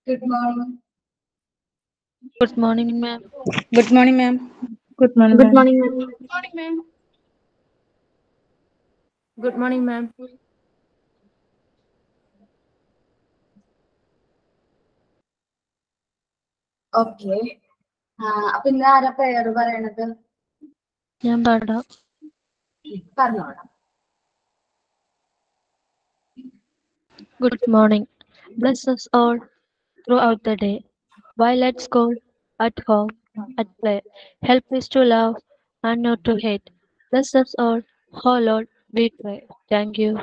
Good morning. Good morning, ma'am. Good morning, ma'am. Good morning, Good ma'am. morning, ma'am. morning, ma'am. Good morning, ma'am. Okay. ആ, അപ്പൊ ഇന്ന് ആരാ പേര് പറയണത് ഞാൻ പാടാം പറഞ്ഞോളാം Good morning. Bless us all throughout the day. While at school, at home, at play, help us to love and not to hate. Bless us all, oh Lord, we pray. Thank you.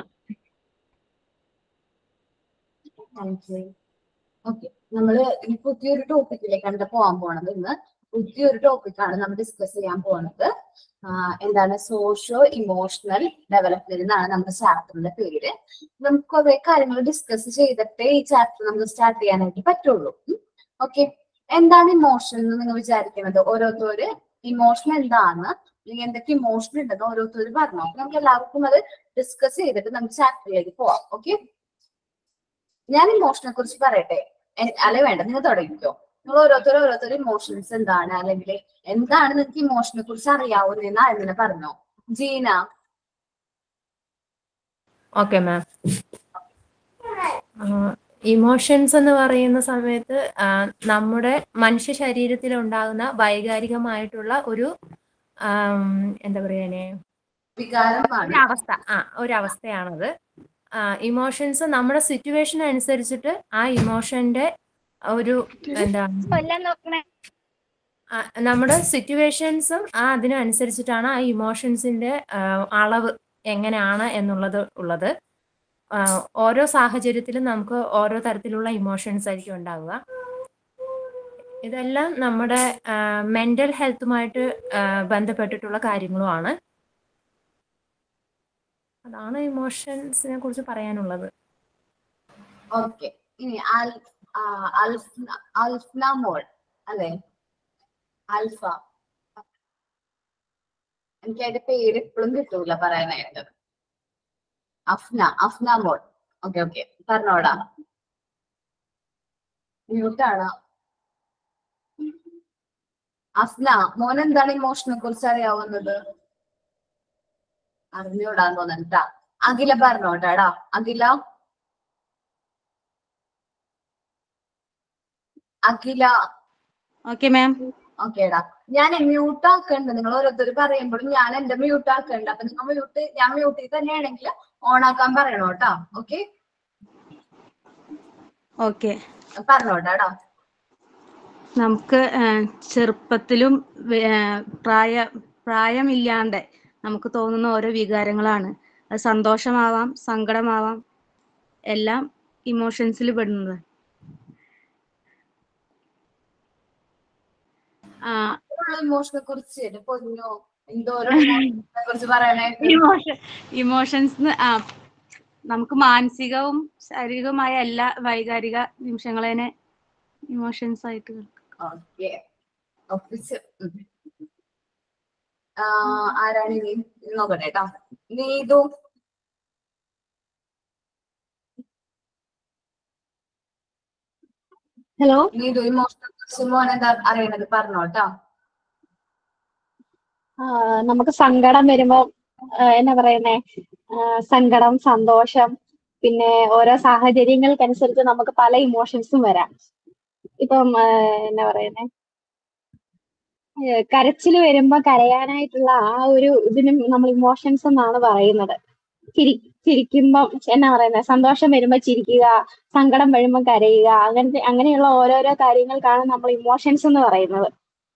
Thank you okay നമ്മള് ഈ പുതിയൊരു ടോപ്പിക്കിലേക്കാണ് പോകാൻ പോണത് ഇന്ന് പുതിയൊരു ടോപ്പിക്കാണ് നമ്മൾ discuss ചെയ്യാൻ പോകുന്നത് ആഹ് എന്താണ് സോഷ്യോ ഇമോഷണൽ ഡെവലപ്മെന്റ് എന്നാണ് നമ്മുടെ ചാപ്റ്ററിന്റെ പേര് നമുക്ക് കുറെ കാര്യങ്ങൾ ഡിസ്കസ് ചെയ്തിട്ടേ ഈ ചാപ്റ്റർ നമുക്ക് സ്റ്റാർട്ട് ചെയ്യാനായിട്ട് പറ്റുള്ളൂ ഓക്കെ എന്താണ് ഇമോഷൻ എന്ന് നിങ്ങൾ വിചാരിക്കുന്നത് ഓരോരുത്തര് ഇമോഷൻ എന്താണ് അല്ലെങ്കിൽ എന്തൊക്കെ ഇമോഷൻ ഉണ്ടെന്ന് ഓരോരുത്തർ പറഞ്ഞു അപ്പൊ നമുക്ക് എല്ലാവർക്കും അത് ഡിസ്കസ് ചെയ്തിട്ട് നമുക്ക് ചാപ്റ്ററിലേക്ക് പോവാം ഓക്കെ ഞാൻ ഇമോഷനെ കുറിച്ച് പറയട്ടെ എൻ- അല്ലെ വേണ്ട നിങ്ങൾ തുടങ്ങിക്കോ നിങ്ങൾ ഓരോരുത്തരും ഓരോരുത്തരും ഇമോഷൻസ് എന്താണ് അല്ലെങ്കിൽ എന്താണ് നിങ്ങൾക്ക് ഇമോഷനെ കുറിച്ച് അറിയാവുന്നതെന്ന് ആരെങ്കിലും പറഞ്ഞോ ജീന ഓക്കെ മാം ഇമോഷൻസ് എന്ന് പറയുന്ന സമയത്ത് ആ, നമ്മുടെ മനുഷ്യ ശരീരത്തിൽ ഉണ്ടാകുന്ന വൈകാരികമായിട്ടുള്ള ഒരു ആം, എന്താ പറയാനെ വികാരമാണ് ഒരവസ്ഥ ആ ഒരവസ്ഥയാണത് ഇമോഷൻസ് നമ്മുടെ സിറ്റുവേഷൻ അനുസരിച്ചിട്ട് ആ ഇമോഷന്റെ ഒരു എന്താ ആ, നമ്മുടെ സിറ്റുവേഷൻസും ആ അതിനനുസരിച്ചിട്ടാണ് ആ ഇമോഷൻസിന്റെ അളവ് എങ്ങനെയാണ് എന്നുള്ളത് ഉള്ളത് ആ, ഓരോ സാഹചര്യത്തിലും നമുക്ക് ഓരോ തരത്തിലുള്ള ഇമോഷൻസ് ആയിരിക്കും ഉണ്ടാവുക ഇതെല്ലാം നമ്മുടെ മെന്റൽ ഹെൽത്തുമായിട്ട് ബന്ധപ്പെട്ടിട്ടുള്ള കാര്യങ്ങളുമാണ് അതാണ് ഇമോഷൻസിനെ കുറിച്ച് പറയാനുള്ളത് ഓക്കെ ഇനി അൽ- ആ, അൽഫ്ന അൽഫ്ന മോൾ അല്ലെ അൽഫ എനിക്ക് അതിന്റെ പേര് ഇപ്പോഴും കിട്ടൂല പറയാനായിട്ട് അഫ്ന അഫ്ന മോൾ ഓക്കെ ഓക്കെ പറഞ്ഞോടാ മ്യൂട്ടാണ് അഫ്ന മോൻ എന്താണ് ഇമോഷനെ കുറിച്ച് അറിയാവുന്നത് അറിഞ്ഞൂടാന്ന് തോന്നുന്നുണ്ടാ അഖില പറഞ്ഞോട്ടാടാ അഖില അഖില Okay, ma'am. ഓക്കേടാ ഞാൻ മ്യൂട്ട് ആക്കണ്ട് നിങ്ങൾ ഓരോരുത്തർ പറയുമ്പോഴും ഞാൻ എന്റെ മ്യൂട്ട് ആക്കണ്ട് അപ്പൊ നിങ്ങൾ മ്യൂട്ട് ഞാൻ മ്യൂട്ടിൽ തന്നെയാണെങ്കിൽ ഓൺ ആക്കാൻ പറയണോ കേട്ടോ ഓക്കെ Okay. പറഞ്ഞോട്ടാടാ നമുക്ക് ആ, ചെറുപ്പത്തിലും വേ- ആ, പ്രായ പ്രായമില്ലാണ്ട് നമുക്ക് തോന്നുന്ന ഓരോ വികാരങ്ങളാണ് അത് സന്തോഷമാവാം സങ്കടമാവാം എല്ലാം ഇമോഷൻസിൽ പെടുന്നത് ആ ഇമോഷനെ കുറിച്ച് എന്റെ പൊന്നോ എന്തോരം ഇമോഷനെ കുറിച്ച് പറയാനായിട്ട് ഇമോഷൻ ഇമോഷൻസ് ആ നമുക്ക് മാനസികവും ശാരീരികവുമായ എല്ലാ വൈകാരിക നിമിഷങ്ങളെ ഇമോഷൻസ് ആയിട്ട് കേൾക്കാം. ഓക്കെ ഒപ്പിച്ച് ഉം. ആ, ആരാണ് ഇനി ഇത് നോക്കട്ടെ കേട്ടോ നീതു ഹലോ നീതു ഇമോഷനെ കുറിച്ച് മോൻ എന്താ അറിയണത് പറഞ്ഞോട്ടോ ആ, നമുക്ക് സങ്കടം വരുമ്പോ ആ, എന്നാ പറയുന്നേ ആ, സങ്കടം സന്തോഷം പിന്നെ ഓരോ സാഹചര്യങ്ങൾക്കനുസരിച്ച് നമുക്ക് പല ഇമോഷൻസും വരാം ഇപ്പം ആ, എന്നാ പറയുന്നേ കരച്ചിൽ വരുമ്പോ കരയാനായിട്ടുള്ള ആ ഒരു ഇതിനും നമ്മൾ ഇമോഷൻസ് എന്നാണ് പറയുന്നത് ചിരി ചിരിക്കുമ്പം എന്നാ പറയുന്നത് സന്തോഷം വരുമ്പോ ചിരിക്കുക സങ്കടം വരുമ്പോ കരയുക അങ്ങനത്തെ അങ്ങനെയുള്ള ഓരോരോ കാര്യങ്ങൾക്കാണ് നമ്മൾ ഇമോഷൻസ് എന്ന് പറയുന്നത്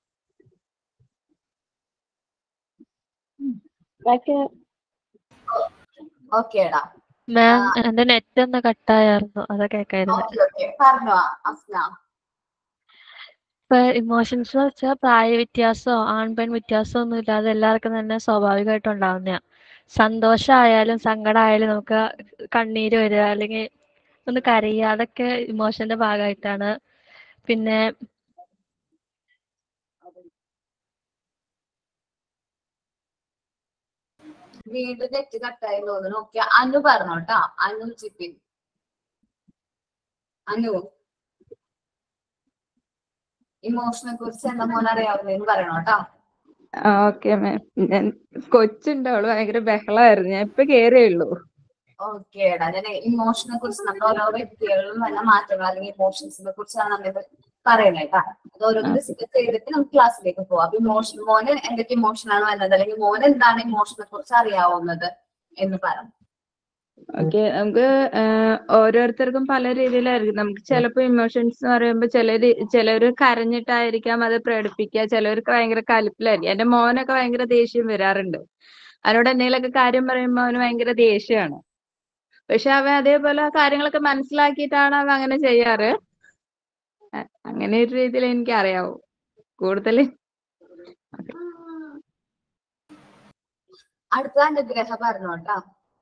അതൊക്കെ ഓക്കേടാ മാം എന്റെ നെറ്റ് ഒന്ന് കട്ടായിരുന്നു അത് കേൾക്കായിരുന്നു ഓക്കെ ഓക്കെ പറഞ്ഞോ അഫ്ന ഇപ്പൊ ഇമോഷൻസ് എന്ന് വെച്ചാൽ പ്രായ വ്യത്യാസമോ ആൺ പെൺ വ്യത്യാസമോ ഒന്നും ഇല്ലാതെ എല്ലാവർക്കും തന്നെ സ്വാഭാവികമായിട്ട് ഉണ്ടാവുന്നതാണ് സന്തോഷമായാലും സങ്കടമായാലും നമുക്ക് കണ്ണീര് വരിക അല്ലെങ്കിൽ ഒന്ന് കരയുക അതൊക്കെ ഇമോഷന്റെ ഭാഗമായിട്ടാണ് പിന്നെ വീണ്ടും നെറ്റ് കട്ടായി തോന്നുന്നു ഓക്കെ അനു പറഞ്ഞോട്ടാ അനു ജിപ്പിൻ അനു ഇമോഷനെ കുറിച്ച് എന്താ മോൻ അറിയാവുന്നതെന്ന് പറയണം കേട്ടോ ആ ഓക്കെ മാം ഞാൻ കൊച്ചുണ്ട് അവള് ഭയങ്കര ബഹളമായിരുന്നു ഞാൻ ഇപ്പൊ കേറിയുള്ളൂ ഓക്കെ എടാ ഞാൻ ഇമോഷനെ കുറിച്ച് നമ്മൾ ഓരോ വ്യക്തികളിലും വല്ല മാറ്റങ്ങൾ അല്ലെങ്കിൽ ഇമോഷൻസിനെ കുറിച്ചാണ് നമ്മൾ പറയുന്നത് കേട്ടോ അത് ഓരോന്ന് ഡിസ്കസ് ചെയ്തിട്ട് നമുക്ക് ക്ലാസ്സിലേക്ക് പോവാം അപ്പൊ ഇമോഷൻ മോന് എന്തൊക്കെ ഇമോഷൻ ആണ് വരുന്നത് അല്ലെങ്കിൽ മോന് എന്താണ് ഇമോഷനെ കുറിച്ച് അറിയാവുന്നത് എന്ന് പറ ഓക്കെ നമുക്ക് ആഹ് ഓരോരുത്തർക്കും പല രീതിയിലായിരിക്കും നമുക്ക് ചിലപ്പോ ഇമോഷൻസ് എന്ന് പറയുമ്പോൾ ചിലര് ചിലര് കരഞ്ഞിട്ടായിരിക്കാം അത് പ്രകടിപ്പിക്കുക ചിലവർക്ക് ഭയങ്കര കലിപ്പിലായിരിക്കും എന്റെ മോനൊക്കെ ഭയങ്കര ദേഷ്യം വരാറുണ്ട് അവനോട് എന്തെങ്കിലുമൊക്കെ കാര്യം പറയുമ്പോൾ അവന് ഭയങ്കര ദേഷ്യമാണ് പക്ഷെ അവൻ അതേപോലെ ആ കാര്യങ്ങളൊക്കെ മനസ്സിലാക്കിയിട്ടാണ് അവൻ അങ്ങനെ ചെയ്യാറ് അ- അങ്ങനെ ഒരു രീതിയിൽ എനിക്ക് അറിയാവൂ കൂടുതൽ അടുത്ത അനുഗ്രഹ പറഞ്ഞു കേട്ടോ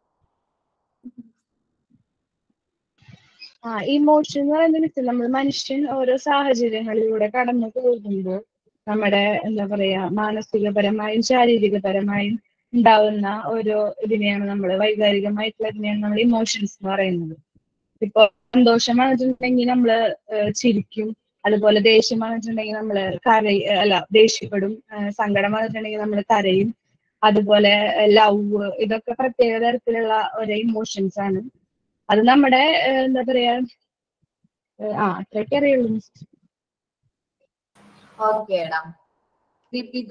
ആ ഇമോഷൻ എന്ന് പറയുന്നത് നമ്മൾ മനുഷ്യൻ ഓരോ സാഹചര്യങ്ങളിലൂടെ കടന്നു പോകുമ്പോൾ നമ്മുടെ എന്താ പറയാ മാനസികപരമായും ശാരീരികപരമായും ഉണ്ടാവുന്ന ഓരോ ഇതിനെയാണ് നമ്മൾ വൈകാരികമായിട്ടുള്ള ഇതിനെയാണ് നമ്മൾ ഇമോഷൻസ് എന്ന് പറയുന്നത് ഇപ്പൊ സന്തോഷം വന്നിട്ടുണ്ടെങ്കിൽ നമ്മള് ഏഹ് ചിരിക്കും അതുപോലെ ദേഷ്യം വന്നിട്ടുണ്ടെങ്കിൽ നമ്മള് കരയും അല്ല ദേഷ്യപ്പെടും ഏഹ് സങ്കടം വന്നിട്ടുണ്ടെങ്കിൽ നമ്മൾ കരയും അതുപോലെ ലവ് ഇതൊക്കെ പ്രത്യേക തരത്തിലുള്ള ഓരോ ഇമോഷൻസ് ആണ് അത് നമ്മുടെ ഏഹ് എന്താ പറയാ ഏഹ് ആ അത്രയൊക്കെ അറിയുള്ളൂ ഓക്കെ എടാ വിവിധ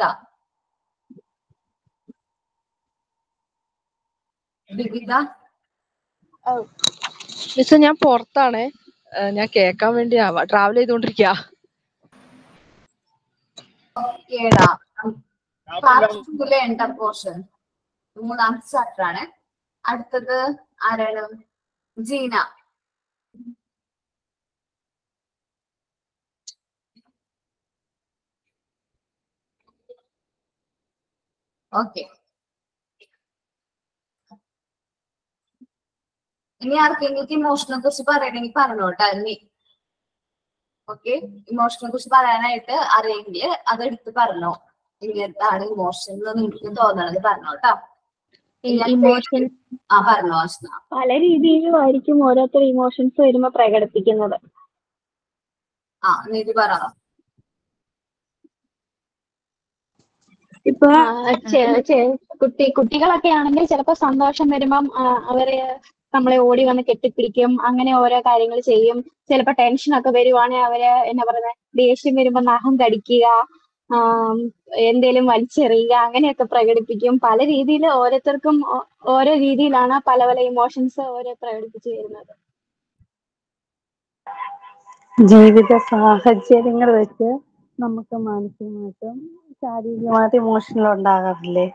വിവിധ മിസ് ഞാൻ പുറത്താണ് ഞാൻ കേൾക്കാൻ വേണ്ടി ട്രാവൽ ചെയ്തോണ്ടിരിക്കുക ഓക്കേടാ പാർട്ടിലെ എൻഡർ പോർഷൻ മൂന്നാമത്തെ ചാപ്റ്റർ ആണ് അടുത്തത് ആരാണ് ജീന ഓക്കെ ഇനി ആർക്കെങ്കിലും ഇമോഷനെ കുറിച്ച് പറയണമെങ്കിൽ പറഞ്ഞോട്ടെ നീ ഓക്കെ ഇമോഷനെ കുറിച്ച് പറയാനായിട്ട് അറിയെങ്കിൽ അത് എടുത്ത് പറഞ്ഞോ ഇങ്ങനത്താണ് ഇമോഷൻ എന്ന് നിങ്ങൾക്ക് തോന്നണത് പറഞ്ഞോട്ടോ ഇമോഷൻ ആ പറഞ്ഞോ അശ്ന പല രീതിയിലും ആയിരിക്കും ഓരോരുത്തർ ഇമോഷൻസ് വരുമ്പോ പ്രകടിപ്പിക്കുന്നത് ആ നീതി പറ ഇപ്പൊ ചെ- ചെ- കുട്ടി കുട്ടികളൊക്കെ ആണെങ്കിൽ ചിലപ്പോ സന്തോഷം വരുമ്പം ആ, അവര് നമ്മളെ ഓടി വന്ന് കെട്ടിപ്പിടിക്കും അങ്ങനെ ഓരോ കാര്യങ്ങൾ ചെയ്യും ചിലപ്പോ ടെൻഷൻ ഒക്കെ വരുവാണെങ്കിൽ അവര് എന്നാ പറയുന്നത് ദേഷ്യം വരുമ്പോ നഖം കടിക്കുക ആം, എന്തേലും വലിച്ചെറിയുക അങ്ങനെയൊക്കെ പ്രകടിപ്പിക്കും പല രീതിയിൽ ഓരോരുത്തർക്കും ഓ- ഓരോ രീതിയിലാണ് പല പല ഇമോഷൻസ് ഓരോ പ്രകടിപ്പിച്ചു വരുന്നത് ജീവിത സാഹചര്യങ്ങൾ വെച്ച് നമുക്ക് മാനസികമായിട്ടും ശാരീരികമായിട്ടും ഇമോഷണൽ ഉണ്ടാകാറില്ലേ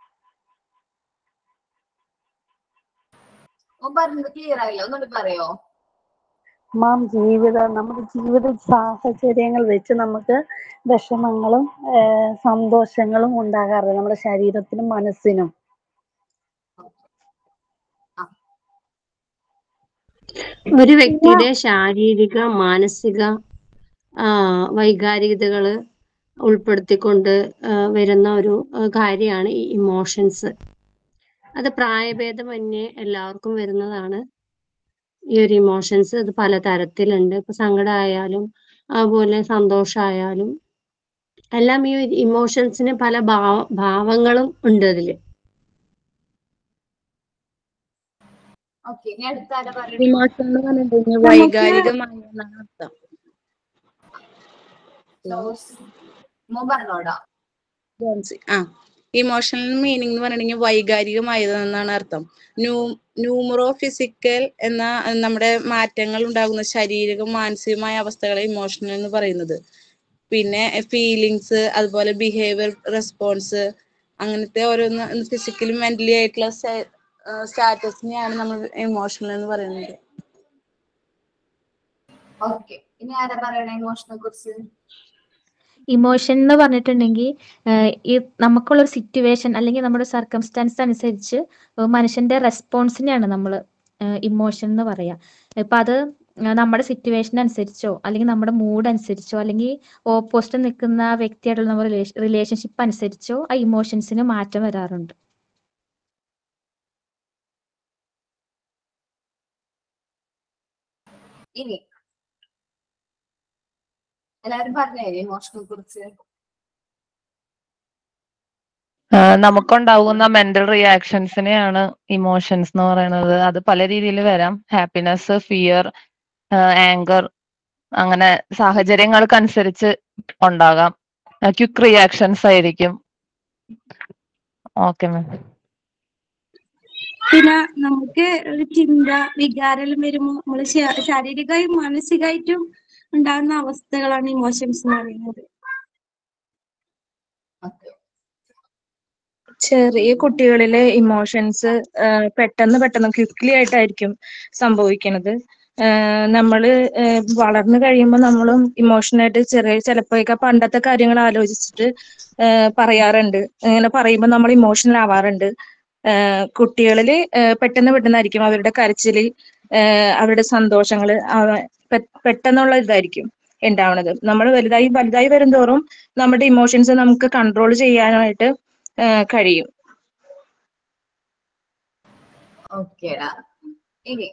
ഓൻ പറഞ്ഞത് ക്ലിയർ ആയില്ല ഒന്നുകൂടി പറയോ മാം ജീവിത നമ്മുടെ ജീവിത സാഹചര്യങ്ങൾ വെച്ച് നമുക്ക് വിഷമങ്ങളും ഏഹ് സന്തോഷങ്ങളും ഉണ്ടാകാറില്ല നമ്മുടെ ശരീരത്തിനും മനസ്സിനും ഒരു വ്യക്തിയുടെ ശാരീരിക മാനസിക ആ, വൈകാരികതകള് ഉൾപ്പെടുത്തിക്കൊണ്ട് ആ, വരുന്ന ഒരു ആ, കാര്യമാണ് ഈ ഇമോഷൻസ് അത് പ്രായഭേദമന്യേ എല്ലാവർക്കും വരുന്നതാണ് ഈ ഒരു ഇമോഷൻസ് അത് പല തരത്തിലുണ്ട് ഇപ്പൊ സങ്കടമായാലും അതുപോലെ സന്തോഷമായാലും എല്ലാം ഈ ഇമോഷൻസിന് പല ഭാവ ഭാവങ്ങളും ഉണ്ട് അതില് ഓക്കെ ഇനി അടുത്ത ആരാ പറയണേ ഇമോഷൻ എന്ന് പറഞ്ഞിട്ടുണ്ടെങ്കിൽ വൈകാരികമായ എന്നാണ് അർത്ഥം മോൻ പറഞ്ഞോടാ ജോൺസി ആ ഇമോഷണൽ മീനിങ് എന്ന് പറഞ്ഞിട്ടുണ്ടെങ്കിൽ വൈകാരികമായത് എന്നാണ് അർത്ഥം ന്യൂ ന്യൂമറോ ഫിസിക്കൽ എന്ന നമ്മുടെ മാറ്റങ്ങൾ ഉണ്ടാകുന്ന ശാരീരിക മാനസികമായ അവസ്ഥകളെ ഇമോഷണൽ എന്ന് പറയുന്നത് പിന്നെ ഫീലിങ്സ് അതുപോലെ ബിഹേവിയർ റെസ്പോൺസ് അങ്ങനത്തെ ഓരോന്ന് ഫിസിക്കലി മെന്റലി ആയിട്ടുള്ള സ്റ്റാറ്റസിനെയാണ് നമ്മൾ ഇമോഷണൽ എന്ന് പറയുന്നത് ഓക്കെ ഇനി ആരാ പറയണേ ഇമോഷനെ കുറിച്ച് ഇമോഷൻ എന്ന് പറഞ്ഞിട്ടുണ്ടെങ്കിൽ ഈ നമുക്കുള്ളൊരു സിറ്റുവേഷൻ അല്ലെങ്കിൽ നമ്മുടെ സർക്കംസ്റ്റാൻസ് അനുസരിച്ച് മനുഷ്യന്റെ റെസ്പോൺസിനെയാണ് നമ്മൾ ഇമോഷൻ എന്ന് പറയാ ഇപ്പൊ അത് ആ, നമ്മുടെ സിറ്റുവേഷൻ അനുസരിച്ചോ അല്ലെങ്കിൽ നമ്മുടെ മൂഡ് അനുസരിച്ചോ അല്ലെങ്കിൽ ഓപ്പോസിറ്റ് നിൽക്കുന്ന വ്യക്തിയായിട്ടുള്ള നമ്മുടെ റിലേഷൻഷിപ്പ് അനുസരിച്ചോ ആ ഇമോഷൻസിന് മാറ്റം വരാറുണ്ട് ഇനി എല്ലാരും പറഞ്ഞേ ഇമോഷനെ കുറിച്ച് ആ, നമുക്കുണ്ടാവുന്ന മെന്റൽ റിയാക്ഷൻസിനെയാണ് ഇമോഷൻസ് എന്ന് പറയുന്നത് അത് പല രീതിയിൽ വരാം ഹാപ്പിനെസ് ഫിയർ ആങ്കർ അങ്ങനെ സാഹചര്യങ്ങൾക്കനുസരിച്ച് ഉണ്ടാകാം ക്വിക്ക് റിയാക്ഷൻസ് ആയിരിക്കും ഓക്കെ മാം പിന്നെ നമുക്ക് ഒരു ചിന്ത വികാരം വരുമ്പോ നമ്മള് ശാ- ശാരീരികമായും മാനസികമായിട്ടും ഉണ്ടാകുന്ന അവസ്ഥകളാണ് ഇമോഷൻസ് എന്ന് പറയുന്നത് ചെറിയ കുട്ടികളിലെ ഇമോഷൻസ് പെട്ടെന്ന് പെട്ടെന്ന് ക്വിക്ക്ലി ആയിട്ടായിരിക്കും സംഭവിക്കുന്നത് ആഹ് നമ്മള് ആഹ് വളർന്നു കഴിയുമ്പോൾ നമ്മളും ഇമോഷനായിട്ട് ചെറിയ ചിലപ്പോഴൊക്കെ പണ്ടത്തെ കാര്യങ്ങൾ ആലോചിച്ചിട്ട് ആഹ് പറയാറുണ്ട് ഇങ്ങനെ പറയുമ്പോൾ നമ്മൾ ഇമോഷണൽ ആവാറുണ്ട് ആഹ് കുട്ടികളില് ആഹ് പെട്ടെന്ന് പെട്ടെന്നായിരിക്കും അവരുടെ കരച്ചില് ആഹ് അവരുടെ സന്തോഷങ്ങള് അവ- പെ- പെട്ടെന്നുള്ള ഇതായിരിക്കും ഉണ്ടാവണത് നമ്മൾ വലുതായി വലുതായി വരുന്തോറും നമ്മുടെ ഇമോഷൻസ് നമുക്ക് കൺട്രോൾ ചെയ്യാനായിട്ട് ആഹ് കഴിയും ഓക്കേടാ ഇനി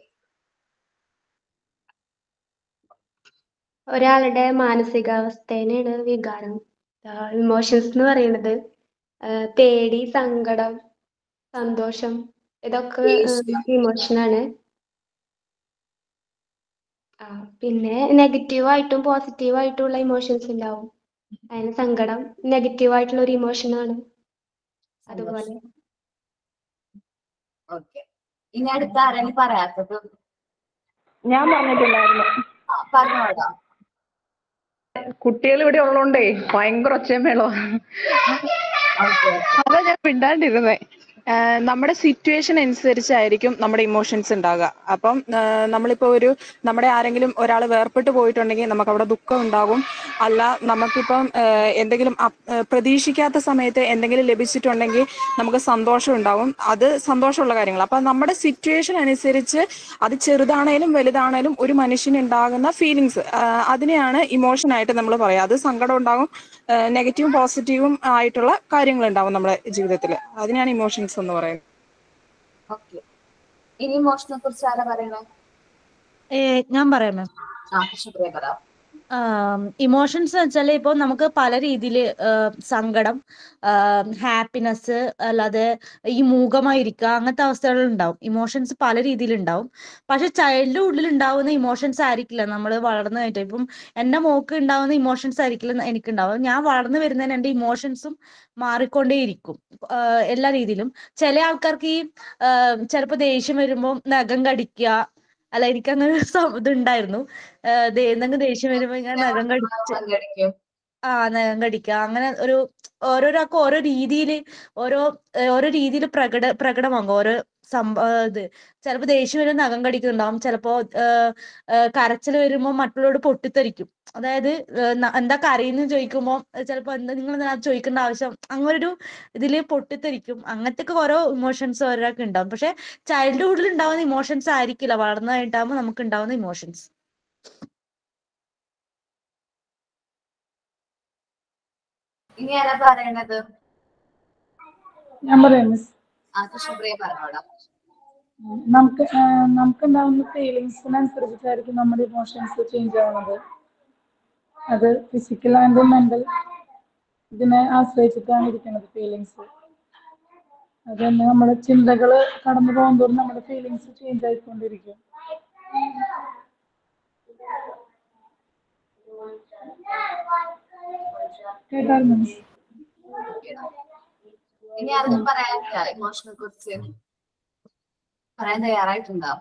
ഒരാളുടെ മാനസികാവസ്ഥേനെയാണ് വികാരം ഇമോഷൻസ് എന്ന് പറയുന്നത് ആ, പേടി സങ്കടം സന്തോഷം ഇതൊക്കെ ഇമോഷനാണ് ആ പിന്നെ നെഗറ്റീവ് ആയിട്ടും പോസിറ്റീവ് ആയിട്ടുള്ള ഇമോഷൻസ് ഉണ്ടാവും അതിന് സങ്കടം നെഗറ്റീവ് ആയിട്ടുള്ള ഒരു ഇമോഷനാണ് അതുപോലെ ഓക്കെ ഇനി അടുത്ത ആരെങ്കിലും പറയാത്തത് ഞാൻ പറഞ്ഞിട്ടുണ്ടായിരുന്നു ആ, പറഞ്ഞോടാ കുട്ടികൾ ഇവിടെ ഉള്ളോണ്ടേ ഭയങ്കര ഒച്ചമേളോ അതാ ഞാൻ മിണ്ടാണ്ടിരുന്നേ ആഹ് നമ്മുടെ സിറ്റുവേഷൻ അനുസരിച്ചായിരിക്കും നമ്മുടെ ഇമോഷൻസ് ഉണ്ടാകുക അപ്പം ആഹ് നമ്മളിപ്പോ ഒരു നമ്മുടെ ആരെങ്കിലും ഒരാൾ വേർപെട്ട് പോയിട്ടുണ്ടെങ്കിൽ നമുക്ക് അവിടെ ദുഃഖം ഉണ്ടാകും അല്ല നമുക്കിപ്പം ആഹ് എന്തെങ്കിലും അപ്- ആഹ് പ്രതീക്ഷിക്കാത്ത സമയത്ത് എന്തെങ്കിലും ലഭിച്ചിട്ടുണ്ടെങ്കിൽ നമുക്ക് സന്തോഷം ഉണ്ടാകും അത് സന്തോഷമുള്ള കാര്യങ്ങൾ അപ്പൊ നമ്മുടെ സിറ്റുവേഷൻ അനുസരിച്ച് അത് ചെറുതാണേലും വലുതാണേലും ഒരു മനുഷ്യന് ഉണ്ടാകുന്ന ഫീലിങ്സ് അതിനെയാണ് ഇമോഷൻ ആയിട്ട് നമ്മൾ പറയാം അത് സങ്കടം ഉണ്ടാകും നെഗറ്റീവും പോസിറ്റീവും ആയിട്ടുള്ള കാര്യങ്ങൾ ഉണ്ടാവും നമ്മുടെ ജീവിതത്തിൽ അതിനാണ് ഇമോഷൻസ് എന്ന് പറയുന്നത് ഓക്കെ ഇനി ഇമോഷനെ കുറിച്ച് ആരാ പറയണേ ഏ, ഞാൻ പറയാം മാം ആ ശുക്രിയ പറ ഇമോഷൻസ് വെച്ചാൽ ഇപ്പോൾ നമുക്ക് പല രീതിയിൽ സങ്കടം ഹാപ്പിനെസ് അല്ലാതെ ഈ മൂകമായിരിക്കുക അങ്ങനത്തെ അവസ്ഥകൾ ഉണ്ടാവും ഇമോഷൻസ് പല രീതിയിൽ ഉണ്ടാവും പക്ഷെ ചൈൽഡിന്റെ ഉള്ളിൽ ഉണ്ടാവുന്ന ഇമോഷൻസ് ആയിരിക്കില്ല നമ്മൾ വളർന്നു കഴിഞ്ഞിട്ട് ഇപ്പം എൻ്റെ മോക്ക് ഉണ്ടാവുന്ന ഇമോഷൻസ് ആയിരിക്കില്ല എനിക്ക് ഉണ്ടാവും ഞാൻ വളർന്നു വരുന്നതിന് എൻ്റെ ഇമോഷൻസും മാറിക്കൊണ്ടേയിരിക്കും ആഹ് എല്ലാ രീതിയിലും ചില ആൾക്കാർക്ക് ഈ ചിലപ്പോൾ ദേഷ്യം വരുമ്പോൾ നഖം കടിക്കുക അല്ല എനിക്ക് അങ്ങനെ ഒരു സം- ഇതുണ്ടായിരുന്നു ആഹ് ദേ- എന്തെങ്കിലും ദേഷ്യം വരുമ്പോ ഞാൻ നഖം കടിച്ച് ആ നഖം കടിക്കുക അങ്ങനെ ഒരു ഓരോരാൾക്കും ഓരോ രീതിയിൽ ഓരോ ഏഹ് ഓരോ രീതിയിൽ പ്രകട പ്രകടമാകും ഓരോ സംഭ ആഹ് ഇത് ചിലപ്പോൾ ദേഷ്യം വരുമ്പോൾ നഖം കടിക്കുന്നുണ്ടാവും ചിലപ്പോൾ കരച്ചിൽ വരുമ്പോൾ മറ്റുള്ളവരോട് പൊട്ടിത്തെറിക്കും അതായത് ഏഹ് ന- എന്താ കരയുന്നു ചോദിക്കുമ്പോൾ ചിലപ്പോൾ എന്താ നിങ്ങൾ എന്താ ചോദിക്കേണ്ട ആവശ്യം അങ്ങനെ ഒരു ഇതിൽ പൊട്ടിത്തെറിക്കും അങ്ങനത്തെ ഒക്കെ ഓരോ ഇമോഷൻസ് ഓരോരാൾക്ക് ഉണ്ടാവും പക്ഷെ ചൈൽഡ്ഹുഡിൽ ഉണ്ടാവുന്ന ഇമോഷൻസ് ആയിരിക്കില്ല വളർന്നു കഴിഞ്ഞിട്ടാകുമ്പോൾ നമുക്ക് ഉണ്ടാവുന്ന ഇമോഷൻസ് ഇനി ആരാ പറയണത് ഞാൻ പറയാം മിസ് ആ ശുക്രിയ പറഞ്ഞോടാ നമുക്ക് ആഹ് നമുക്കുണ്ടാവുന്ന ഫീലിങ്സിനനുസരിച്ചിട്ടായിരിക്കും നമ്മുടെ ഇമോഷൻസ് ചേഞ്ച് ആവുന്നത് അത് ഫിസിക്കൽ ആൻഡ് മെന്റൽ ഇതിനെ ആശ്രയിച്ചിട്ടാണ് ഇരിക്കുന്നത് ഫീലിങ്സ് അത് തന്നെ നമ്മുടെ ചിന്തകൾ കടന്നു പോകുന്തോറും നമ്മുടെ ഫീലിങ്സ് ചേഞ്ച് ആയിക്കൊണ്ടിരിക്കും കേട്ടായിരുന്നു മിസ് ഇനി ആർക്കും പറയാനില്ല ഇമോഷനെ കുറിച്ച് പറയാൻ തയ്യാറായിട്ടുണ്ടോ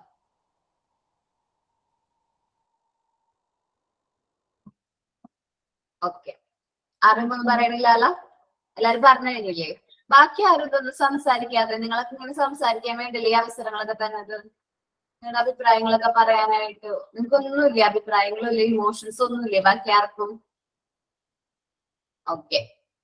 ഓക്കെ ആരും ഒന്നും പറയണില്ലല്ലോ എല്ലാരും പറഞ്ഞു കഴിഞ്ഞില്ലേ ബാക്കി ആരും ഇതൊന്നും സംസാരിക്കാതെ നിങ്ങളൊക്കെ ഇങ്ങനെ സംസാരിക്കാൻ വേണ്ടിയില്ലേ ഈ അവസരങ്ങളൊക്കെ തന്നത് നിങ്ങളുടെ അഭിപ്രായങ്ങളൊക്കെ പറയാനായിട്ട് നിങ്ങൾക്കൊന്നുമില്ല അഭിപ്രായങ്ങളും ഇല്ല ഇമോഷൻസ് ഒന്നുമില്ലേ ബാക്കി ആർക്കും ഓക്കെ